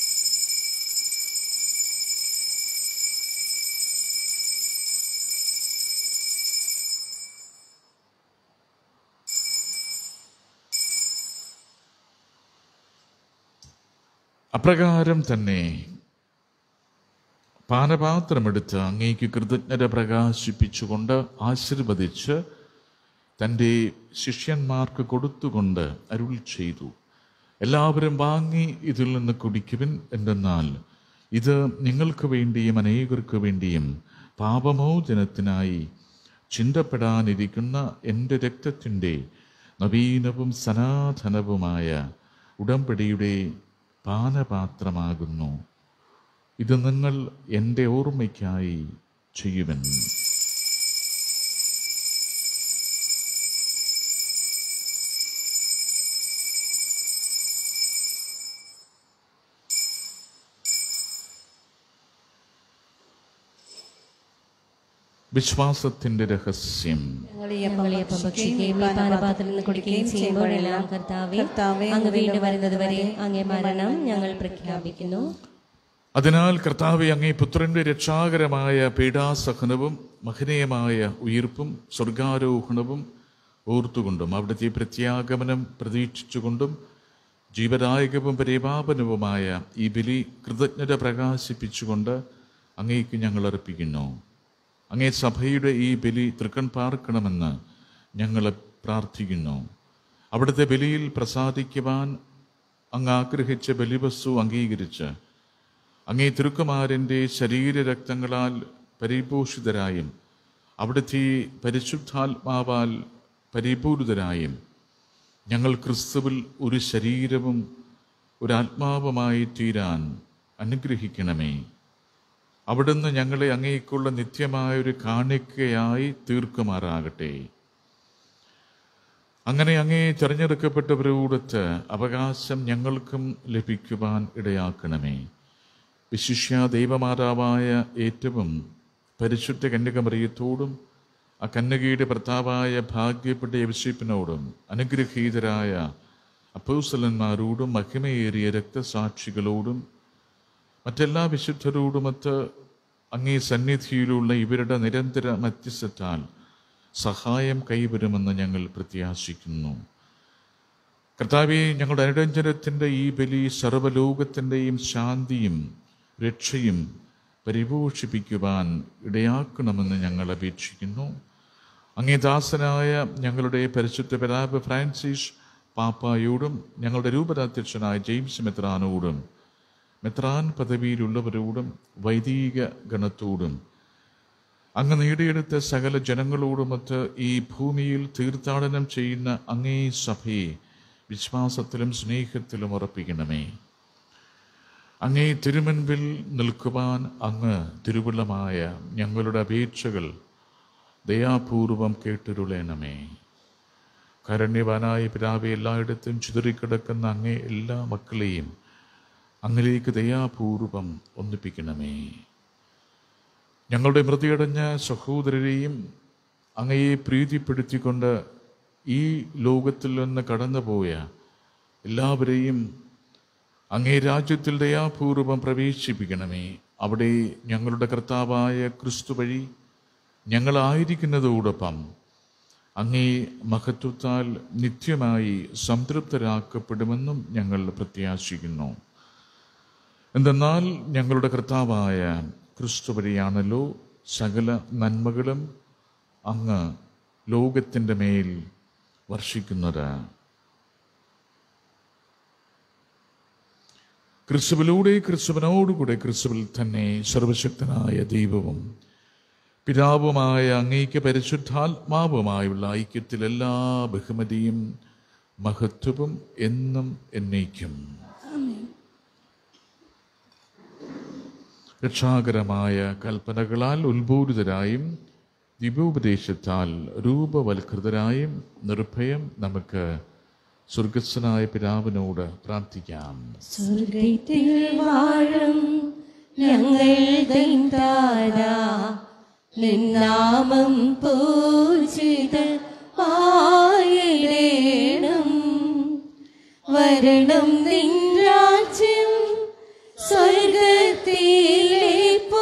അപ്രകാരം തന്നെ പാനപാത്രമെടുത്ത് അങ്ങേക്ക് കൃതജ്ഞത പ്രകാശിപ്പിച്ചുകൊണ്ട് ആശീർവദിച്ച് തൻ്റെ ശിഷ്യന്മാർക്ക് കൊടുത്തുകൊണ്ട് അരുൾ ചെയ്തു എല്ലാവരും വാങ്ങി ഇതിൽ നിന്ന് കുടിക്കുവിൻ എന്തെന്നാൽ ഇത് നിങ്ങൾക്ക് വേണ്ടിയും അനേകർക്ക് വേണ്ടിയും പാപമോചനത്തിനായി ചിന്തപ്പെടാനിരിക്കുന്ന എൻ്റെ രക്തത്തിൻ്റെ നവീനവും സനാതനവുമായ ഉടമ്പടിയുടെ പാനപാത്രമാകുന്നു ഇത് നിങ്ങൾ എൻ്റെ ഓർമ്മയ്ക്കായി ചെയ്യുവൻ വിശ്വാസത്തിന്റെ രഹസ്യം ഞങ്ങൾ ഈ അപ്പം ഭക്ഷിക്കുകയും ഈ പാനപാത്രത്തിൽ നിന്ന് കുടിക്കുകയും ചെയ്യുമ്പോഴെല്ലാം കർത്താവെ അങ്ങ് വീണ്ടും വരുന്നത് വരെ അങ്ങേ മരണം ഞങ്ങൾ പ്രഖ്യാപിക്കുന്നു അതിനാൽ കർത്താവെ അങ്ങേ പുത്രന്റെ രക്ഷാകരമായ പീഡാസഹനവും മഹനീയമായ ഉയിർപ്പും സ്വർഗാരോഹണവും ഓർത്തുകൊണ്ടും അവിടുത്തെ പ്രത്യാഗമനം പ്രതീക്ഷിച്ചുകൊണ്ടും ജീവദായകവും പരിപാപനവുമായ ഈ ബലി കൃതജ്ഞത പ്രകാശിപ്പിച്ചുകൊണ്ട് അങ്ങേക്ക് ഞങ്ങൾ അർപ്പിക്കുന്നു അങ്ങേ സഭയുടെ ഈ ബലി തൃക്കൺ പാർക്കണമെന്ന് ഞങ്ങൾ പ്രാർത്ഥിക്കുന്നു അവിടുത്തെ ബലിയിൽ പ്രസാദിക്കുവാൻ അങ്ങ് ആഗ്രഹിച്ച ബലിവസ്തു അംഗീകരിച്ച് അങ്ങേ തിരുക്കുമാരൻ്റെ ശരീരരക്തങ്ങളാൽ പരിപോഷിതരായും അവിടുത്തെ പരിശുദ്ധാത്മാവാൽ പരിപൂരിതരായും ഞങ്ങൾ ക്രിസ്തുവിൽ ഒരു ശരീരവും ഒരു ആത്മാവുമായി തീരാൻ അനുഗ്രഹിക്കണമേ അവിടുന്ന് ഞങ്ങളെ അങ്ങേക്കുള്ള നിത്യമായൊരു കാണിക്കയായി തീർക്കുമാറാകട്ടെ അങ്ങനെ അങ്ങേ തിരഞ്ഞെടുക്കപ്പെട്ടവരോടൊത്ത് അവകാശം ഞങ്ങൾക്കും ലഭിക്കുവാൻ ഇടയാക്കണമേ വിശിഷ്യ ദൈവമാതാവായ ഏറ്റവും പരിശുദ്ധ കന്യകമറിയത്തോടും ആ കന്യകയുടെ ഭർത്താവായ ഭാഗ്യപ്പെട്ട യവശിപ്പിനോടും അനുഗ്രഹീതരായ അപ്പോസലന്മാരോടും മഹിമയേറിയ രക്തസാക്ഷികളോടും മറ്റെല്ലാ വിശുദ്ധരോടുമൊത്ത് അങ്ങേ സന്നിധിയിലുള്ള ഇവരുടെ നിരന്തര മധ്യസ്ഥത്താൽ സഹായം കൈവരുമെന്ന് ഞങ്ങൾ പ്രത്യാശിക്കുന്നു കർത്താവെ ഞങ്ങളുടെ അനുരഞ്ജനത്തിൻ്റെ ഈ ബലി സർവ്വലോകത്തിൻ്റെയും ശാന്തിയും രക്ഷയും പരിപോഷിപ്പിക്കുവാൻ ഇടയാക്കണമെന്ന് ഞങ്ങൾ അപേക്ഷിക്കുന്നു അങ്ങേ ദാസനായ ഞങ്ങളുടെ പരിശുദ്ധ പിതാവ് ഫ്രാൻസിസ് പാപ്പായോടും ഞങ്ങളുടെ രൂപതാധ്യക്ഷനായ ജെയിംസ് മെത്രാനോടും മെത്രാൻ പദവിയിലുള്ളവരോടും വൈദിക ഗണത്തോടും അങ്ങ് നേടിയെടുത്ത സകല ജനങ്ങളോടുമൊത്ത് ഈ ഭൂമിയിൽ തീർത്ഥാടനം ചെയ്യുന്ന അങ്ങേ സഭയെ വിശ്വാസത്തിലും സ്നേഹത്തിലും ഉറപ്പിക്കണമേ അങ്ങേ തിരുമുൻപിൽ നിൽക്കുവാൻ അങ്ങ് തിരുവുള്ളമായ ഞങ്ങളുടെ അപേക്ഷകൾ ദയാപൂർവം കേട്ടിരുളേണമേ കരണ്യവാനായ പിതാവെ എല്ലായിടത്തും ചിതറിക്കിടക്കുന്ന അങ്ങേ എല്ലാ മക്കളെയും അങ്ങിലേക്ക് ദയാപൂർവം ഒന്നിപ്പിക്കണമേ ഞങ്ങളുടെ മൃതിയടഞ്ഞ സഹോദരരെയും അങ്ങയെ പ്രീതിപ്പെടുത്തിക്കൊണ്ട് ഈ ലോകത്തിൽ നിന്ന് കടന്നുപോയ എല്ലാവരെയും അങ്ങേ രാജ്യത്തിൽ ദയാപൂർവം പ്രവേശിപ്പിക്കണമേ അവിടെ ഞങ്ങളുടെ കർത്താവായ ക്രിസ്തു വഴി ഞങ്ങളായിരിക്കുന്നതോടൊപ്പം അങ്ങേ മഹത്വത്താൽ നിത്യമായി സംതൃപ്തരാക്കപ്പെടുമെന്നും ഞങ്ങൾ പ്രത്യാശിക്കുന്നു എന്തെന്നാൽ ഞങ്ങളുടെ കർത്താവായ ക്രിസ്തു വഴിയാണല്ലോ സകല നന്മകളും അങ്ങ് ലോകത്തിൻ്റെ മേൽ വർഷിക്കുന്നത് ക്രിസ്തുവിലൂടെ ക്രിസ്തുവിനോടുകൂടെ ക്രിസ്തുവിൽ തന്നെ സർവശക്തനായ ദൈവവും പിതാവുമായ അങ്ങേക്ക് പരിശുദ്ധാത്മാവുമായുള്ള ഐക്യത്തിൽ എല്ലാ ബഹുമതിയും മഹത്വവും എന്നും എന്നേക്കും രക്ഷാകരമായ കൽപ്പനകളാൽ ഉത്ബോധിതരായും ദിവ്യോപദേശത്താൽ രൂപവൽകൃതരായും നിർഭയം നമുക്ക് സ്വർഗസ്വനായ പിതാവിനോട് പ്രാർത്ഥിക്കാം സ്വർഗത്തിൽ വാഴും ഞങ്ങൾ താരാ നിന്നാമം പൂജിത ആയിടേണം വരണം നിൻ രാജ്യം സ്വർഗത്തിലെ പോ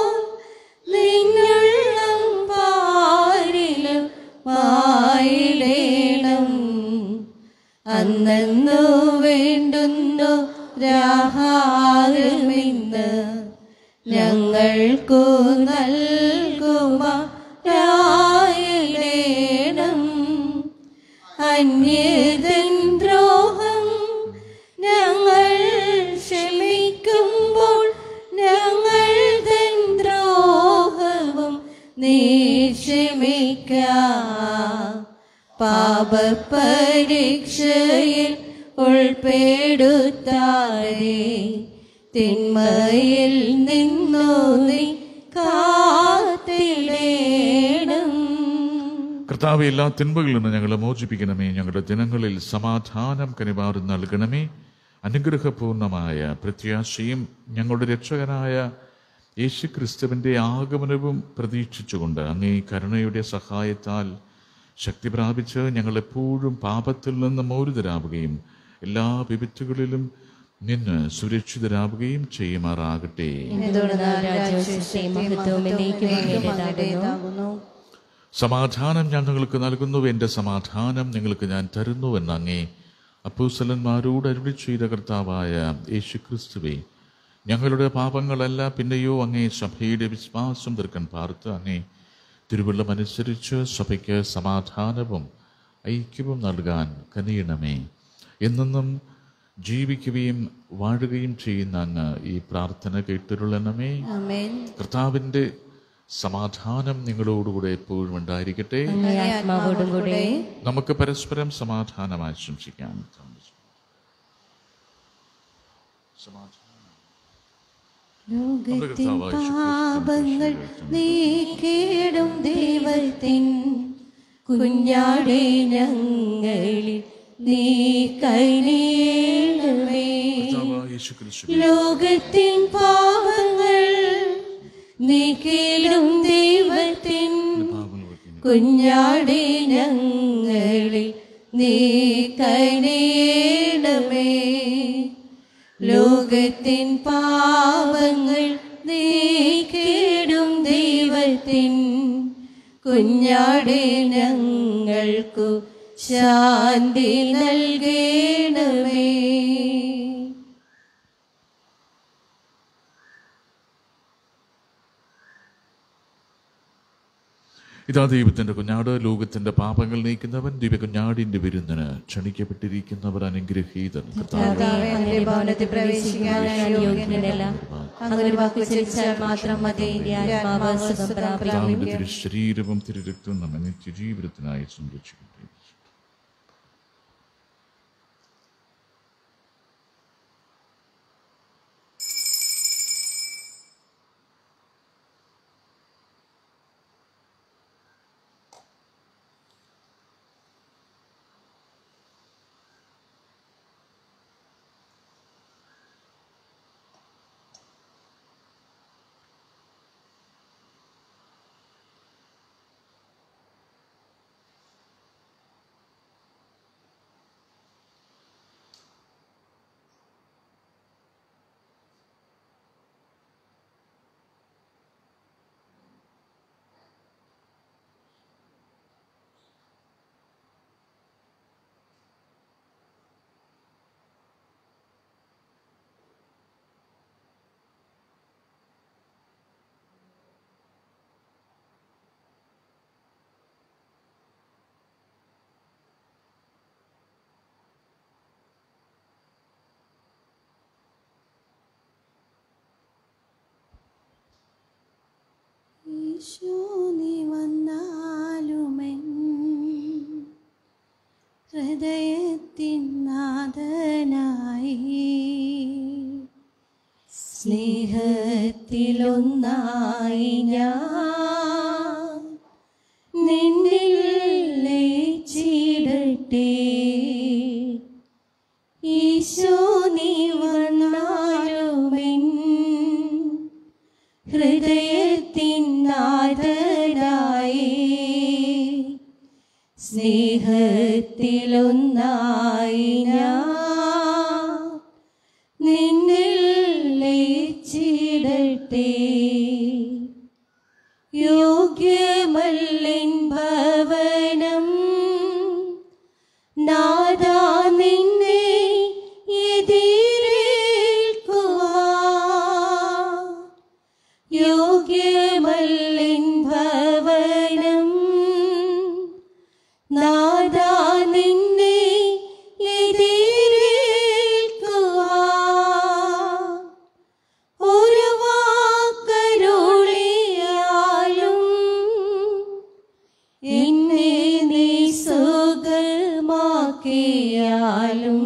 നിന്നുള്ളം പാരിലും വായിടേണം അന്നു വേണ്ടുന്നു രാഹാരമിന്ന് ഞങ്ങൾക്കു നൽകുമാരായിടേണം അന്യതൻ ദ്രോഹം ഞങ്ങൾ ക്ഷമിക്കുമ്പോൾ ഞങ്ങൾ തൻ ദ്രോഹവും നീ ക്ഷമിക്ക പാപപരീക്ഷയിൽ ഉൾപ്പെടുത്താരേ തിന്മയിൽ നിന്നു നീ കാത്തിടേണം കർത്താവ് എല്ലാ തിന്മകളിൽ നിന്ന് ഞങ്ങളെ മോചിപ്പിക്കണമേ ഞങ്ങളുടെ ദിനങ്ങളിൽ സമാധാനം കനിവാറ് നൽകണമേ അനുഗ്രഹപൂർണമായ പ്രത്യാശയും ഞങ്ങളുടെ രക്ഷകനായ യേശുക്രിസ്തുവിൻ്റെ ആഗമനവും പ്രതീക്ഷിച്ചുകൊണ്ട് അങ്ങേ കരുണയുടെ സഹായത്താൽ ശക്തി പ്രാപിച്ച് ഞങ്ങളെപ്പോഴും പാപത്തിൽ നിന്ന് മോചിതരാവുകയും എല്ലാ വിപത്തുകളിലും നിന്ന് സുരക്ഷിതരാവുകയും ചെയ്യുമാറാകട്ടെ മഹത്വം സമാധാനം ഞാൻ നിങ്ങൾക്ക് നൽകുന്നു എൻ്റെ സമാധാനം നിങ്ങൾക്ക് ഞാൻ തരുന്നു എന്ന് അങ്ങേ അപ്പൂസലന്മാരോട് അരുളി ചെയ്ത കർത്താവായ യേശു ക്രിസ്തുവേ ഞങ്ങളുടെ പാപങ്ങളല്ല പിന്നെയോ അങ്ങേ സഭയുടെ വിശ്വാസം തീർക്കാൻ പാർത്ത് അങ്ങേ തിരുവള്ളം അനുസരിച്ച് സഭയ്ക്ക് സമാധാനവും ഐക്യവും നൽകാൻ കനിയണമേ എന്നെന്നും ജീവിക്കുകയും വാഴുകയും ചെയ്യുന്ന അങ്ങ് ഈ പ്രാർത്ഥന കേട്ടിരുള്ളണമേ ആമേൻ കർത്താവിൻ്റെ സമാധാനം നിങ്ങളോടുകൂടെ എപ്പോഴും ഉണ്ടായിരിക്കട്ടെ ആത്മാവോടും കൂടെ നമുക്ക് പരസ്പരം സമാധാനം ആശംസിക്കാം സമാധാനം ലോകത്തിൻ പാപങ്ങൾ നീക്കിടും ദൈവത്തിൻ കുഞ്ഞാടെ ഞങ്ങളിൽ നീ കൈനീണമേ കർത്താവായ യേശുക്രിസ്തു ലോകത്തിൻ പാപങ്ങൾ നീക്കിടും ദൈവത്തിൻ പാപങ്ങൾക്ക് കുഞ്ഞാടെ ഞങ്ങളിൽ നീ കൈനീണമേ ലോകത്തിൻ പാപങ്ങൾ നീക്കിടും ദൈവത്തിൻ കുഞ്ഞാടെ ഞങ്ങൾക്കു ശാന്തി നൽകണമേ ഇതാ ദൈവത്തിന്റെ കുഞ്ഞാട് ലോകത്തിന്റെ പാപങ്ങൾ നീക്കുന്നവൻ ദിവ്യ കുഞ്ഞാടിന്റെ വിരുന്നിന് ക്ഷണിക്കപ്പെട്ടിരിക്കുന്നവർ അനുഗ്രഹീതൻ കർത്താവേ, അങ്ങയുടെ ഭവനത്തിൽ പ്രവേശിക്കാൻ ഞാൻ യോഗ്യനല്ല അങ്ങ് ഒരു വാക്ക് ഉച്ചരിച്ചാൽ മാത്രം മതി എന്റെ ആത്മാവ് സുഖം പ്രാപിക്കും കർത്താവിന്റെ തിരു ശരീരവും തിരു രക്തവും നമ്മെ നിത്യജീവിതത്തിനായി സംരക്ഷിക്കട്ടെ ഈശോ സ്നേഹത്തിലൊന്നായി ഞാൻ നിന്നിൽ ലയിച്ചിടട്ടെ ഈശോ നീ വന്നാലുമെൻ ഹൃദയത്തിൻ നാഥനായി സ്നേഹത്തിലൊന്നായി ഞാൻ നിന്നിൽ ലയിച്ചിടട്ടെ യോഗ്യമല്ലിൻ ഭവനം നാദാ നിന്നെ എതിരേൽക്കുവാൻ യോഗ്യമല്ലിൻ ഭവനം നാദാ നിന്നെ എതിരേൽക്കുവാൻ ഒരു വാക്കരുളിയാലും എന്നെ നീ സുഖമാക്കിയാലും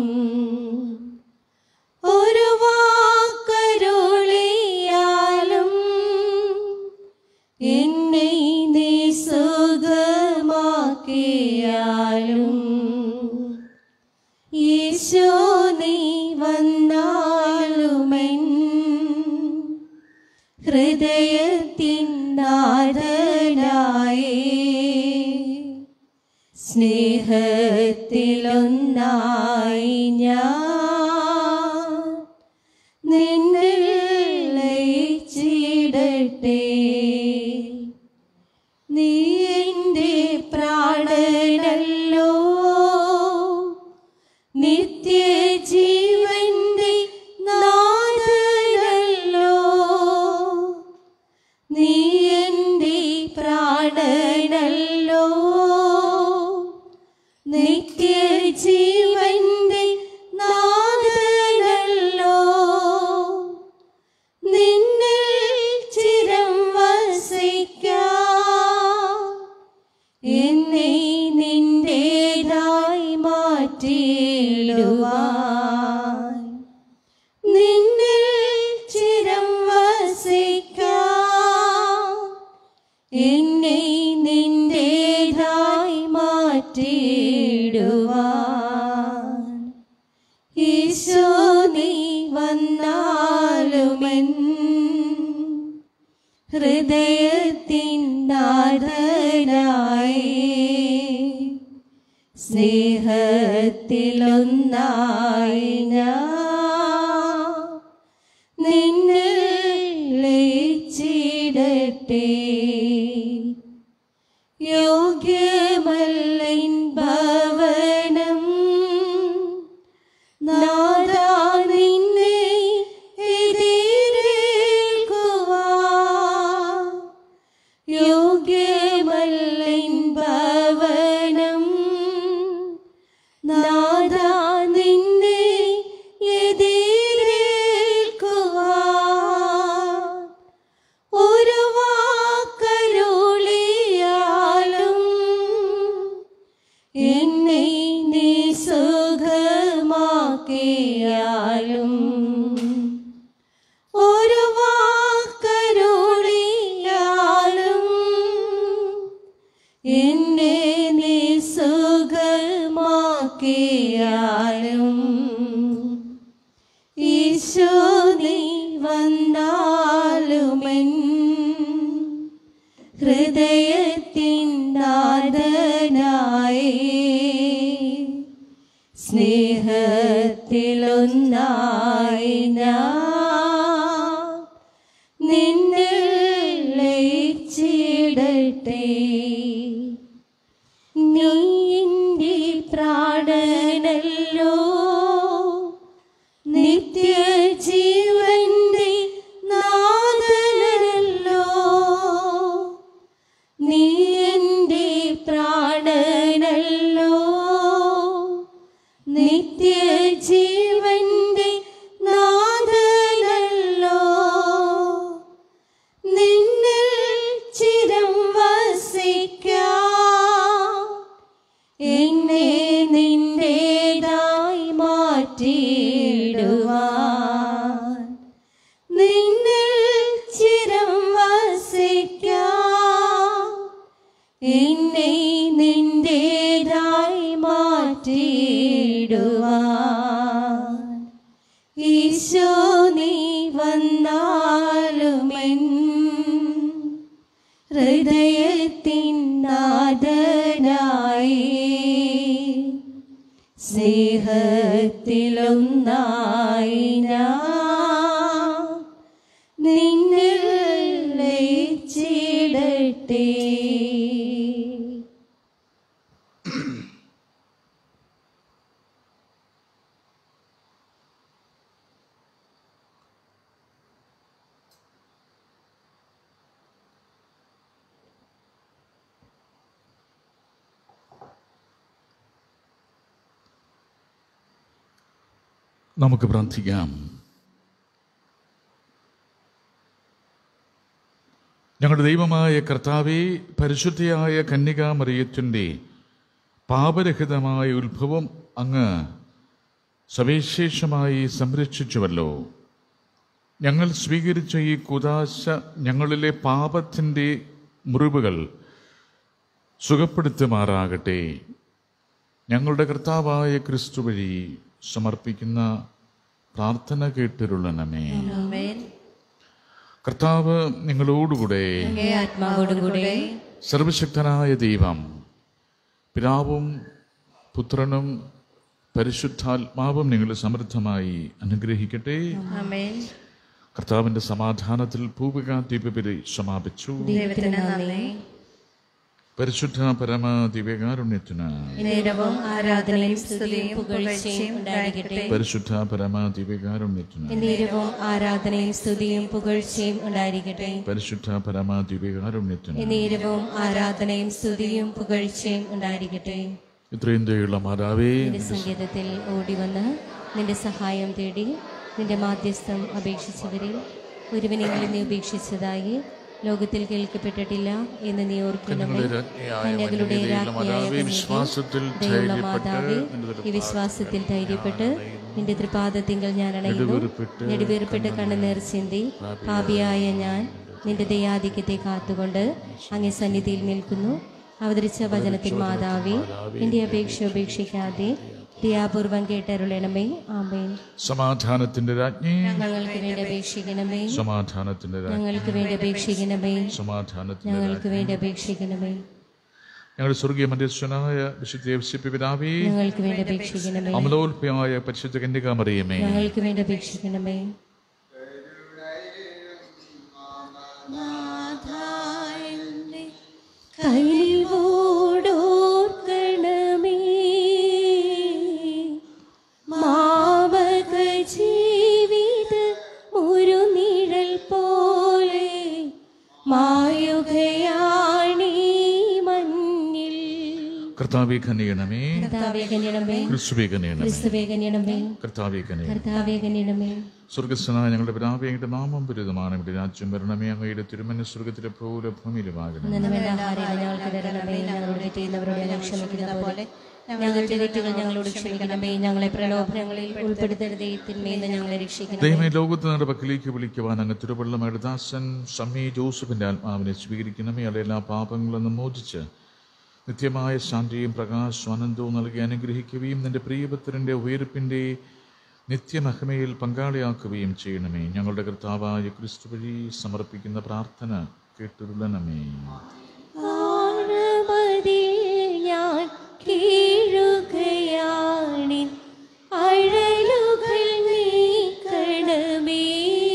ഒരു വാക്കരുളിയാലും എന്നെ നീ സുഖമാക്കിയാലും ഈശോ നീ വന്നാലുമെൻ ഹൃദയത്തിൻ നാഥനായി സ്നേഹത്തിലൊന്നായി ഞാൻ നിന്നിൽ ലയിച്ചിടട്ടെ നീ എൻ്റെ പ്രാണനല്ലോ നിത്യജീവന്റെ നാഥനല്ലോ നീ എൻ്റെ പ്രാണനല്ലോ നിത്യജീവന്റെ നാഥനല്ലോ നിന്നിൽ ചിരം വസിക്കാം എന്നെ നിന്റേതായി മാറ്റിയിടുവാൻ നിന്നിൽ ചിരം വസിക്കാം എന്നെ നിന്റേതായി മാറ്റിയിടുവാൻ ഈശോ നീ വന്നാലുമെൻ ഹൃദയത്തിൻ നാഥനായി സ്നേഹത്തിലൊന്നായി ഞാൻ നിന്നിൽ ലയിച്ചിടട്ടെ യോഗ്യമല്ലിൻ ഭവനം നാദാ നിന്നെ എതിരേൽക്കുവാൻ യോഗ്യമല്ലിൻ ഭവനം നാദാ നിന്നെ എതിരേൽക്കുവാൻ ഒരു വാക്കരുളിയാലും എന്നെ നീ സുഖമാക്കിയാലും ഒരു വാക്കരുളിയാലും എന്നെ നീ സുഖമാക്കിയാലും ഈശോ നീ വന്നാലുമെൻ ഹൃദയത്തിൻ നാഥനായി സ്നേഹത്തിലൊന്നായി ഞാൻ നിന്നിൽ ലയിച്ചിടട്ടെ നീ എൻ്റെ പ്രാണനല്ലോ നിത്യജീവന്റെ നാഥനല്ലോ നീ എൻ്റെ പ്രാണനല്ലോ നിത്യജീവന്റെ നാഥനല്ലോ നാഥനായി സ്നേഹത്തിലൊന്നായി ഞാൻ നിന്നിൽ ലയിച്ചിടട്ടെ നമുക്ക് പ്രാർത്ഥിക്കാം ഞങ്ങളുടെ ദൈവമായ കർത്താവെ പരിശുദ്ധിയായ കന്യകാ മറിയത്തിൻ്റെ പാപരഹിതമായ ഉത്ഭവം അങ്ങ് സവിശേഷമായി സംരക്ഷിച്ചുവല്ലോ ഞങ്ങൾ സ്വീകരിച്ച ഈ കുതാശ ഞങ്ങളിലെ പാപത്തിൻ്റെ മുറിവുകൾ സുഖപ്പെടുത്തുമാറാകട്ടെ ഞങ്ങളുടെ കർത്താവായ ക്രിസ്തു വഴി സമർപ്പിക്കുന്ന പ്രാർത്ഥന കേട്ടിരുള്ളണമേ ആമേൻ കർത്താവ് നിങ്ങളോടുകൂടെ അങ്ങേ ആത്മാവോടുകൂടെ സർവശക്തനായ ദൈവം പിതാവും പുത്രനും പരിശുദ്ധാത്മാവും നിങ്ങളെ സമൃദ്ധമായി അനുഗ്രഹിക്കട്ടെ ആമേൻ കർത്താവിന്റെ സമാധാനത്തിൽ പൂവിക ദീപപരി സമാപിച്ചു ദൈവത്തിന് നന്ദി പരിശുദ്ധ പരമ ദിവ്യകാരുണ്യത്തിന് നേരവും ആരാധനയും സ്തുതിയും പുകഴ്ചയും ഉണ്ടായിരിക്കട്ടെ പരിശുദ്ധ പരമ ദിവ്യകാരുണ്യത്തിന് നേരവും ആരാധനയും സ്തുതിയും പുകഴ്ചയും ഉണ്ടായിരിക്കട്ടെ പരിശുദ്ധ പരമ ദിവ്യകാരുണ്യത്തിന് നേരവും ആരാധനയും സ്തുതിയും പുകഴ്ചയും ഉണ്ടായിരിക്കട്ടെ ഇത്രയും ദയുള്ള മാതാവേ നിന്റെ സങ്കേതത്തിൽ ഓടി വന്ന് നിന്റെ സഹായം തേടി നിന്റെ മാധ്യസ്ഥം അപേക്ഷിച്ചവരിൽ ഒരുവനെങ്കിലും നീ ഉപേക്ഷിച്ചതായി ലോകത്തിൽ കേൾക്കപ്പെട്ടിട്ടില്ല എന്ന് നീ ഓർക്കണമേ കന്യകളുടെ രാജ്ഞിയായ വിശ്വാസത്തിൽ ദൈവമുള്ള മാതാവേ ഈ വിശ്വാസത്തിൽ ധൈര്യപ്പെട്ട് നിന്റെ തൃപാദത്തിങ്കൽ ഞാൻ അണയുന്നു നെടുവേർപ്പെട്ട് കണ്ണുനീർ ചിന്തി പാപിയായ ഞാൻ നിന്റെ ദയാധിക്യത്തെ കാത്തുകൊണ്ട് അങ്ങേ സന്നിധിയിൽ നിൽക്കുന്നു അവതരിച്ച വചനത്തിൽ മാതാവേ എന്റെ അപേക്ഷ ഉപേക്ഷിക്കാതെ ദയാപൂർവം കേട്ടരുളണമേ ആമേൻ സമാധാനത്തിന്റെ രാജ്ഞി ഞങ്ങൾക്ക് വേണ്ടി അപേക്ഷിക്കണമേ സമാധാനത്തിന്റെ രാജ്ഞി ഞങ്ങൾക്ക് വേണ്ടി അപേക്ഷിക്കണമേ സമാധാനത്തിന്റെ ഞങ്ങൾക്ക് വേണ്ടി അപേക്ഷിക്കണമേ ഞങ്ങളുടെ സ്വർഗീയ മധ്യസ്ഥനായ വിശുദ്ധ പിതാവേ ഞങ്ങൾക്ക് വേണ്ടി അപേക്ഷിക്കണമേ അമലോത്ഭയായ പരിശുദ്ധ കന്യകാമറിയമേ ഞങ്ങൾക്ക് വേണ്ടി അപേക്ഷിക്കണമേ കൈവോടോർക്കണമേ മാവക ജീവിത ഒരു നിഴൽ പോലെ മായുകയാണീ മഞ്ഞിൽ കർത്താവെ കനിയണമേ കർത്താവേ കന്യണമേ ക്രിസ്തുവെ കനിയണമേ ക്രിസ്തുവേ കന്യണമേ കർത്താവെ കനിയണമേ കർത്താവേ കന്യണമേ സ്വർഗസ്ഥനായ ഞങ്ങളുടെ പിതാവേ അങ്ങയുടെ നാമം പുരിതമാണ് ഇവിടെ രാജ്യം വരണമേ അങ്ങയുടെ തിരുമന സ്വർഗത്തിലെ പോലെ ഭൂമിയിലുമാകണം ഇന്നു വേണ്ട ആഹാരം ഞങ്ങൾക്ക് തരണമേ ഞങ്ങളോട് തെറ്റുന്നവരോട് ഞങ്ങൾ ക്ഷമിക്കുന്ന പോലെ ഞങ്ങളുടെ തെറ്റുകൾ ഞങ്ങളോട് ക്ഷമിക്കണമേ ഞങ്ങളെ പ്രലോഭനങ്ങളിൽ ഉൾപ്പെടുത്തരുതേ തിന്മയെന്ന് ഞങ്ങളെ രക്ഷിക്കണം ദൈവമേ ലോകത്ത് നിങ്ങളുടെ പക്കലേക്ക് വിളിക്കുവാൻ അങ്ങ് തിരുവള്ളമയുടെ ദാസൻ സമീ ജോസഫിന്റെ ആത്മാവിനെ സ്വീകരിക്കണമേ അവിടെ എല്ലാ പാപങ്ങളിൽ നിന്നും മോചിച്ച് നിത്യമായ ശാന്തിയും പ്രകാശവും ആനന്ദവും നൽകി അനുഗ്രഹിക്കുകയും നിന്റെ പ്രിയപുത്രന്റെ ഉയർപ്പിന്റെ നിത്യമഹിമയിൽ പങ്കാളിയാക്കുകയും ചെയ്യണമേ ഞങ്ങളുടെ കർത്താവായ ക്രിസ്തു വഴി സമർപ്പിക്കുന്ന പ്രാർത്ഥന കേട്ടുരുളണമേ ആഴമതിൽ ഞാൻ കീഴുകയാണിൻ അഴലുകൾ നീക്കണമേ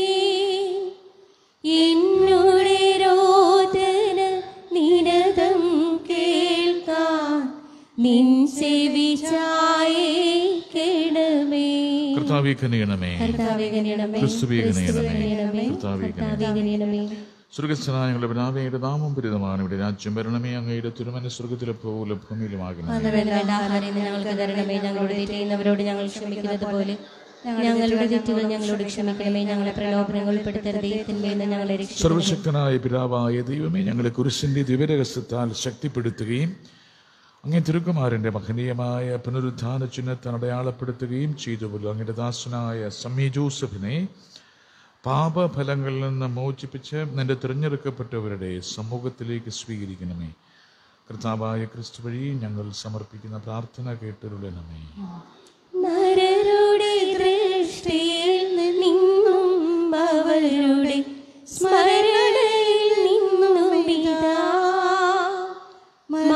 എന്നുടെ രോദന നിരതം കേൾക്കാൻ നിൻ ചെവി ചായേക്കണമേ കർത്താവെ കനിയണമേ കർത്താവേ കനിയണമേ ക്രിസ്തുവേ കനിയണമേ കനിയണമേ കർത്താവെ കനിയണമേ കർത്താവേ കനിയണമേ സ്വർഗസ്ഥനായ ഞങ്ങളുടെ പിതാവയുടെ നാമം പുരിതമാണ് ഇവിടെ രാജ്യം വരണമേ അങ്ങയുടെ തിരുമന സ്വർഗത്തിലെ പോലെ ഭൂമിയിലുമാകണം അന്ന് വേണ്ട വേണ്ട ആഹാരം ഇന്ന് ഞങ്ങൾക്ക് തരണമേ ഞങ്ങളോട് തെറ്റുന്നവരോട് ഞങ്ങൾ ക്ഷമിക്കുന്നത് പോലെ ഞങ്ങളുടെ തെറ്റുകൾ ഞങ്ങളോട് ക്ഷമിക്കണമേ ഞങ്ങളെ പ്രലോഭനങ്ങൾ ഉൾപ്പെടുത്തരുതേ തിന്മയെന്ന് ഞങ്ങളെ രക്ഷിക്കണം സർവശക്തനായ പിതാവായ ദൈവമേ ഞങ്ങളെ കുരിശിന്റെ ദിവ്യരഹസ്യത്താൽ ശക്തിപ്പെടുത്തുകയും അങ്ങേ തിരുക്കുമാരന്റെ മഹനീയമായ പുനരുദ്ധാന ചിഹ്നത്തെ അടയാളപ്പെടുത്തുകയും ചെയ്തുവല്ലോ അങ്ങയുടെ ദാസനായ സമീ ജോസഫിനെ പാപഫലങ്ങളിൽ നിന്ന് മോചിപ്പിച്ച് നിന്റെ തിരഞ്ഞെടുക്കപ്പെട്ടവരുടെ സമൂഹത്തിലേക്ക് സ്വീകരിക്കണമേ കർത്താവായ ക്രിസ്തു വഴി ഞങ്ങൾ സമർപ്പിക്കുന്ന പ്രാർത്ഥന കേട്ടരുളണമേ നരരുടെ ദൃഷ്ടിയിൽ നിന്നും അവരുടെ സ്മരണയിൽ നിന്നും പിതാ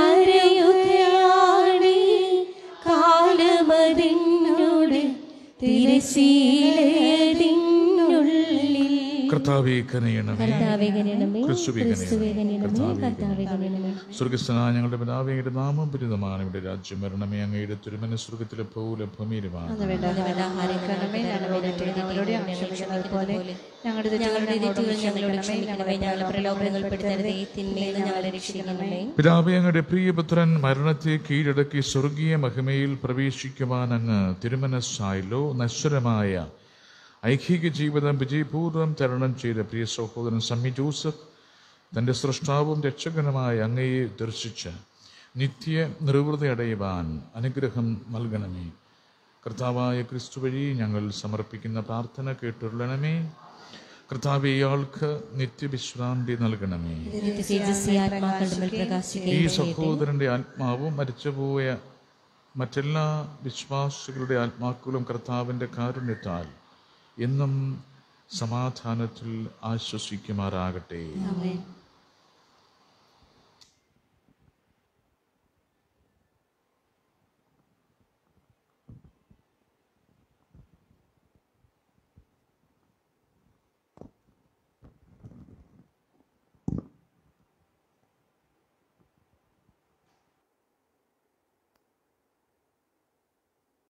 തിരശീലതിനുള്ളിൽ കർത്താവേ കനയണമേ കർത്താവേ കനിയണമേ ക്രിസ്തുവേ ക്രിസ്തുവേ കനിയണമേ കർത്താവേ കർത്താവേ കനിയണമേ സ്വർഗസ്ഥനായ ഞങ്ങളുടെ പിതാവേ അങ്ങയുടെ നാമം പരിതമാണ് ഇവിടെ രാജ്യം വരണമേ അങ്ങയുടെ തിരുമന സ്വർഗത്തിലെ പോലെ ഭൂമിയിലുമാണ് ആഹാരക്കണമേ ഞങ്ങളോട് ഞങ്ങളോട് ക്ഷമിക്കുന്നത് പോലെ ഞങ്ങളുടെ ഞങ്ങളുടെ തെറ്റുകൾ തെറ്റുകൾ ഞങ്ങളോട് ക്ഷമിക്കണമേ ഞങ്ങളെ പ്രലോഭനങ്ങൾ പെടുത്തരുതേ തിന്മയിൽ നിന്ന് ഞങ്ങളെ രക്ഷിക്കണമേ പിതാവേ അങ്ങയുടെ പ്രിയപുത്രൻ മരണത്തെ കീഴടക്കി സ്വർഗീയ മഹിമയിൽ പ്രവേശിക്കുവാൻ അങ്ങ് തിരുമനസ്സായല്ലോ നശ്വരമായ ഐഹിക ജീവിതം വിജയപൂർവ്വം തരണം ചെയ്ത പ്രിയ സഹോദരൻ സമ്മി ജോസഫ് തൻ്റെ സൃഷ്ടാവും രക്ഷകനുമായ അങ്ങയെ ദർശിച്ച് നിത്യ നിർവൃതി അടയുവാൻ അനുഗ്രഹം നൽകണമേ കർത്താവായ ക്രിസ്തു വഴി ഞങ്ങൾ സമർപ്പിക്കുന്ന പ്രാർത്ഥന കേട്ടുള്ളണമേ കർത്താവ് ഇയാൾക്ക് നിത്യവിശ്രാന്തി നൽകണമേ തേജസ്വി ആത്മാക്കളുടെ മേൽ ഈ പ്രകാശിക്കുകയും സഹോദരന്റെ ആത്മാവും മരിച്ചുപോയ മറ്റെല്ലാ വിശ്വാസികളുടെ ആത്മാക്കളും കർത്താവിൻ്റെ കാരുണ്യത്താൽ എന്നും സമാധാനത്തിൽ ആശ്വസിക്കുമാറാകട്ടെ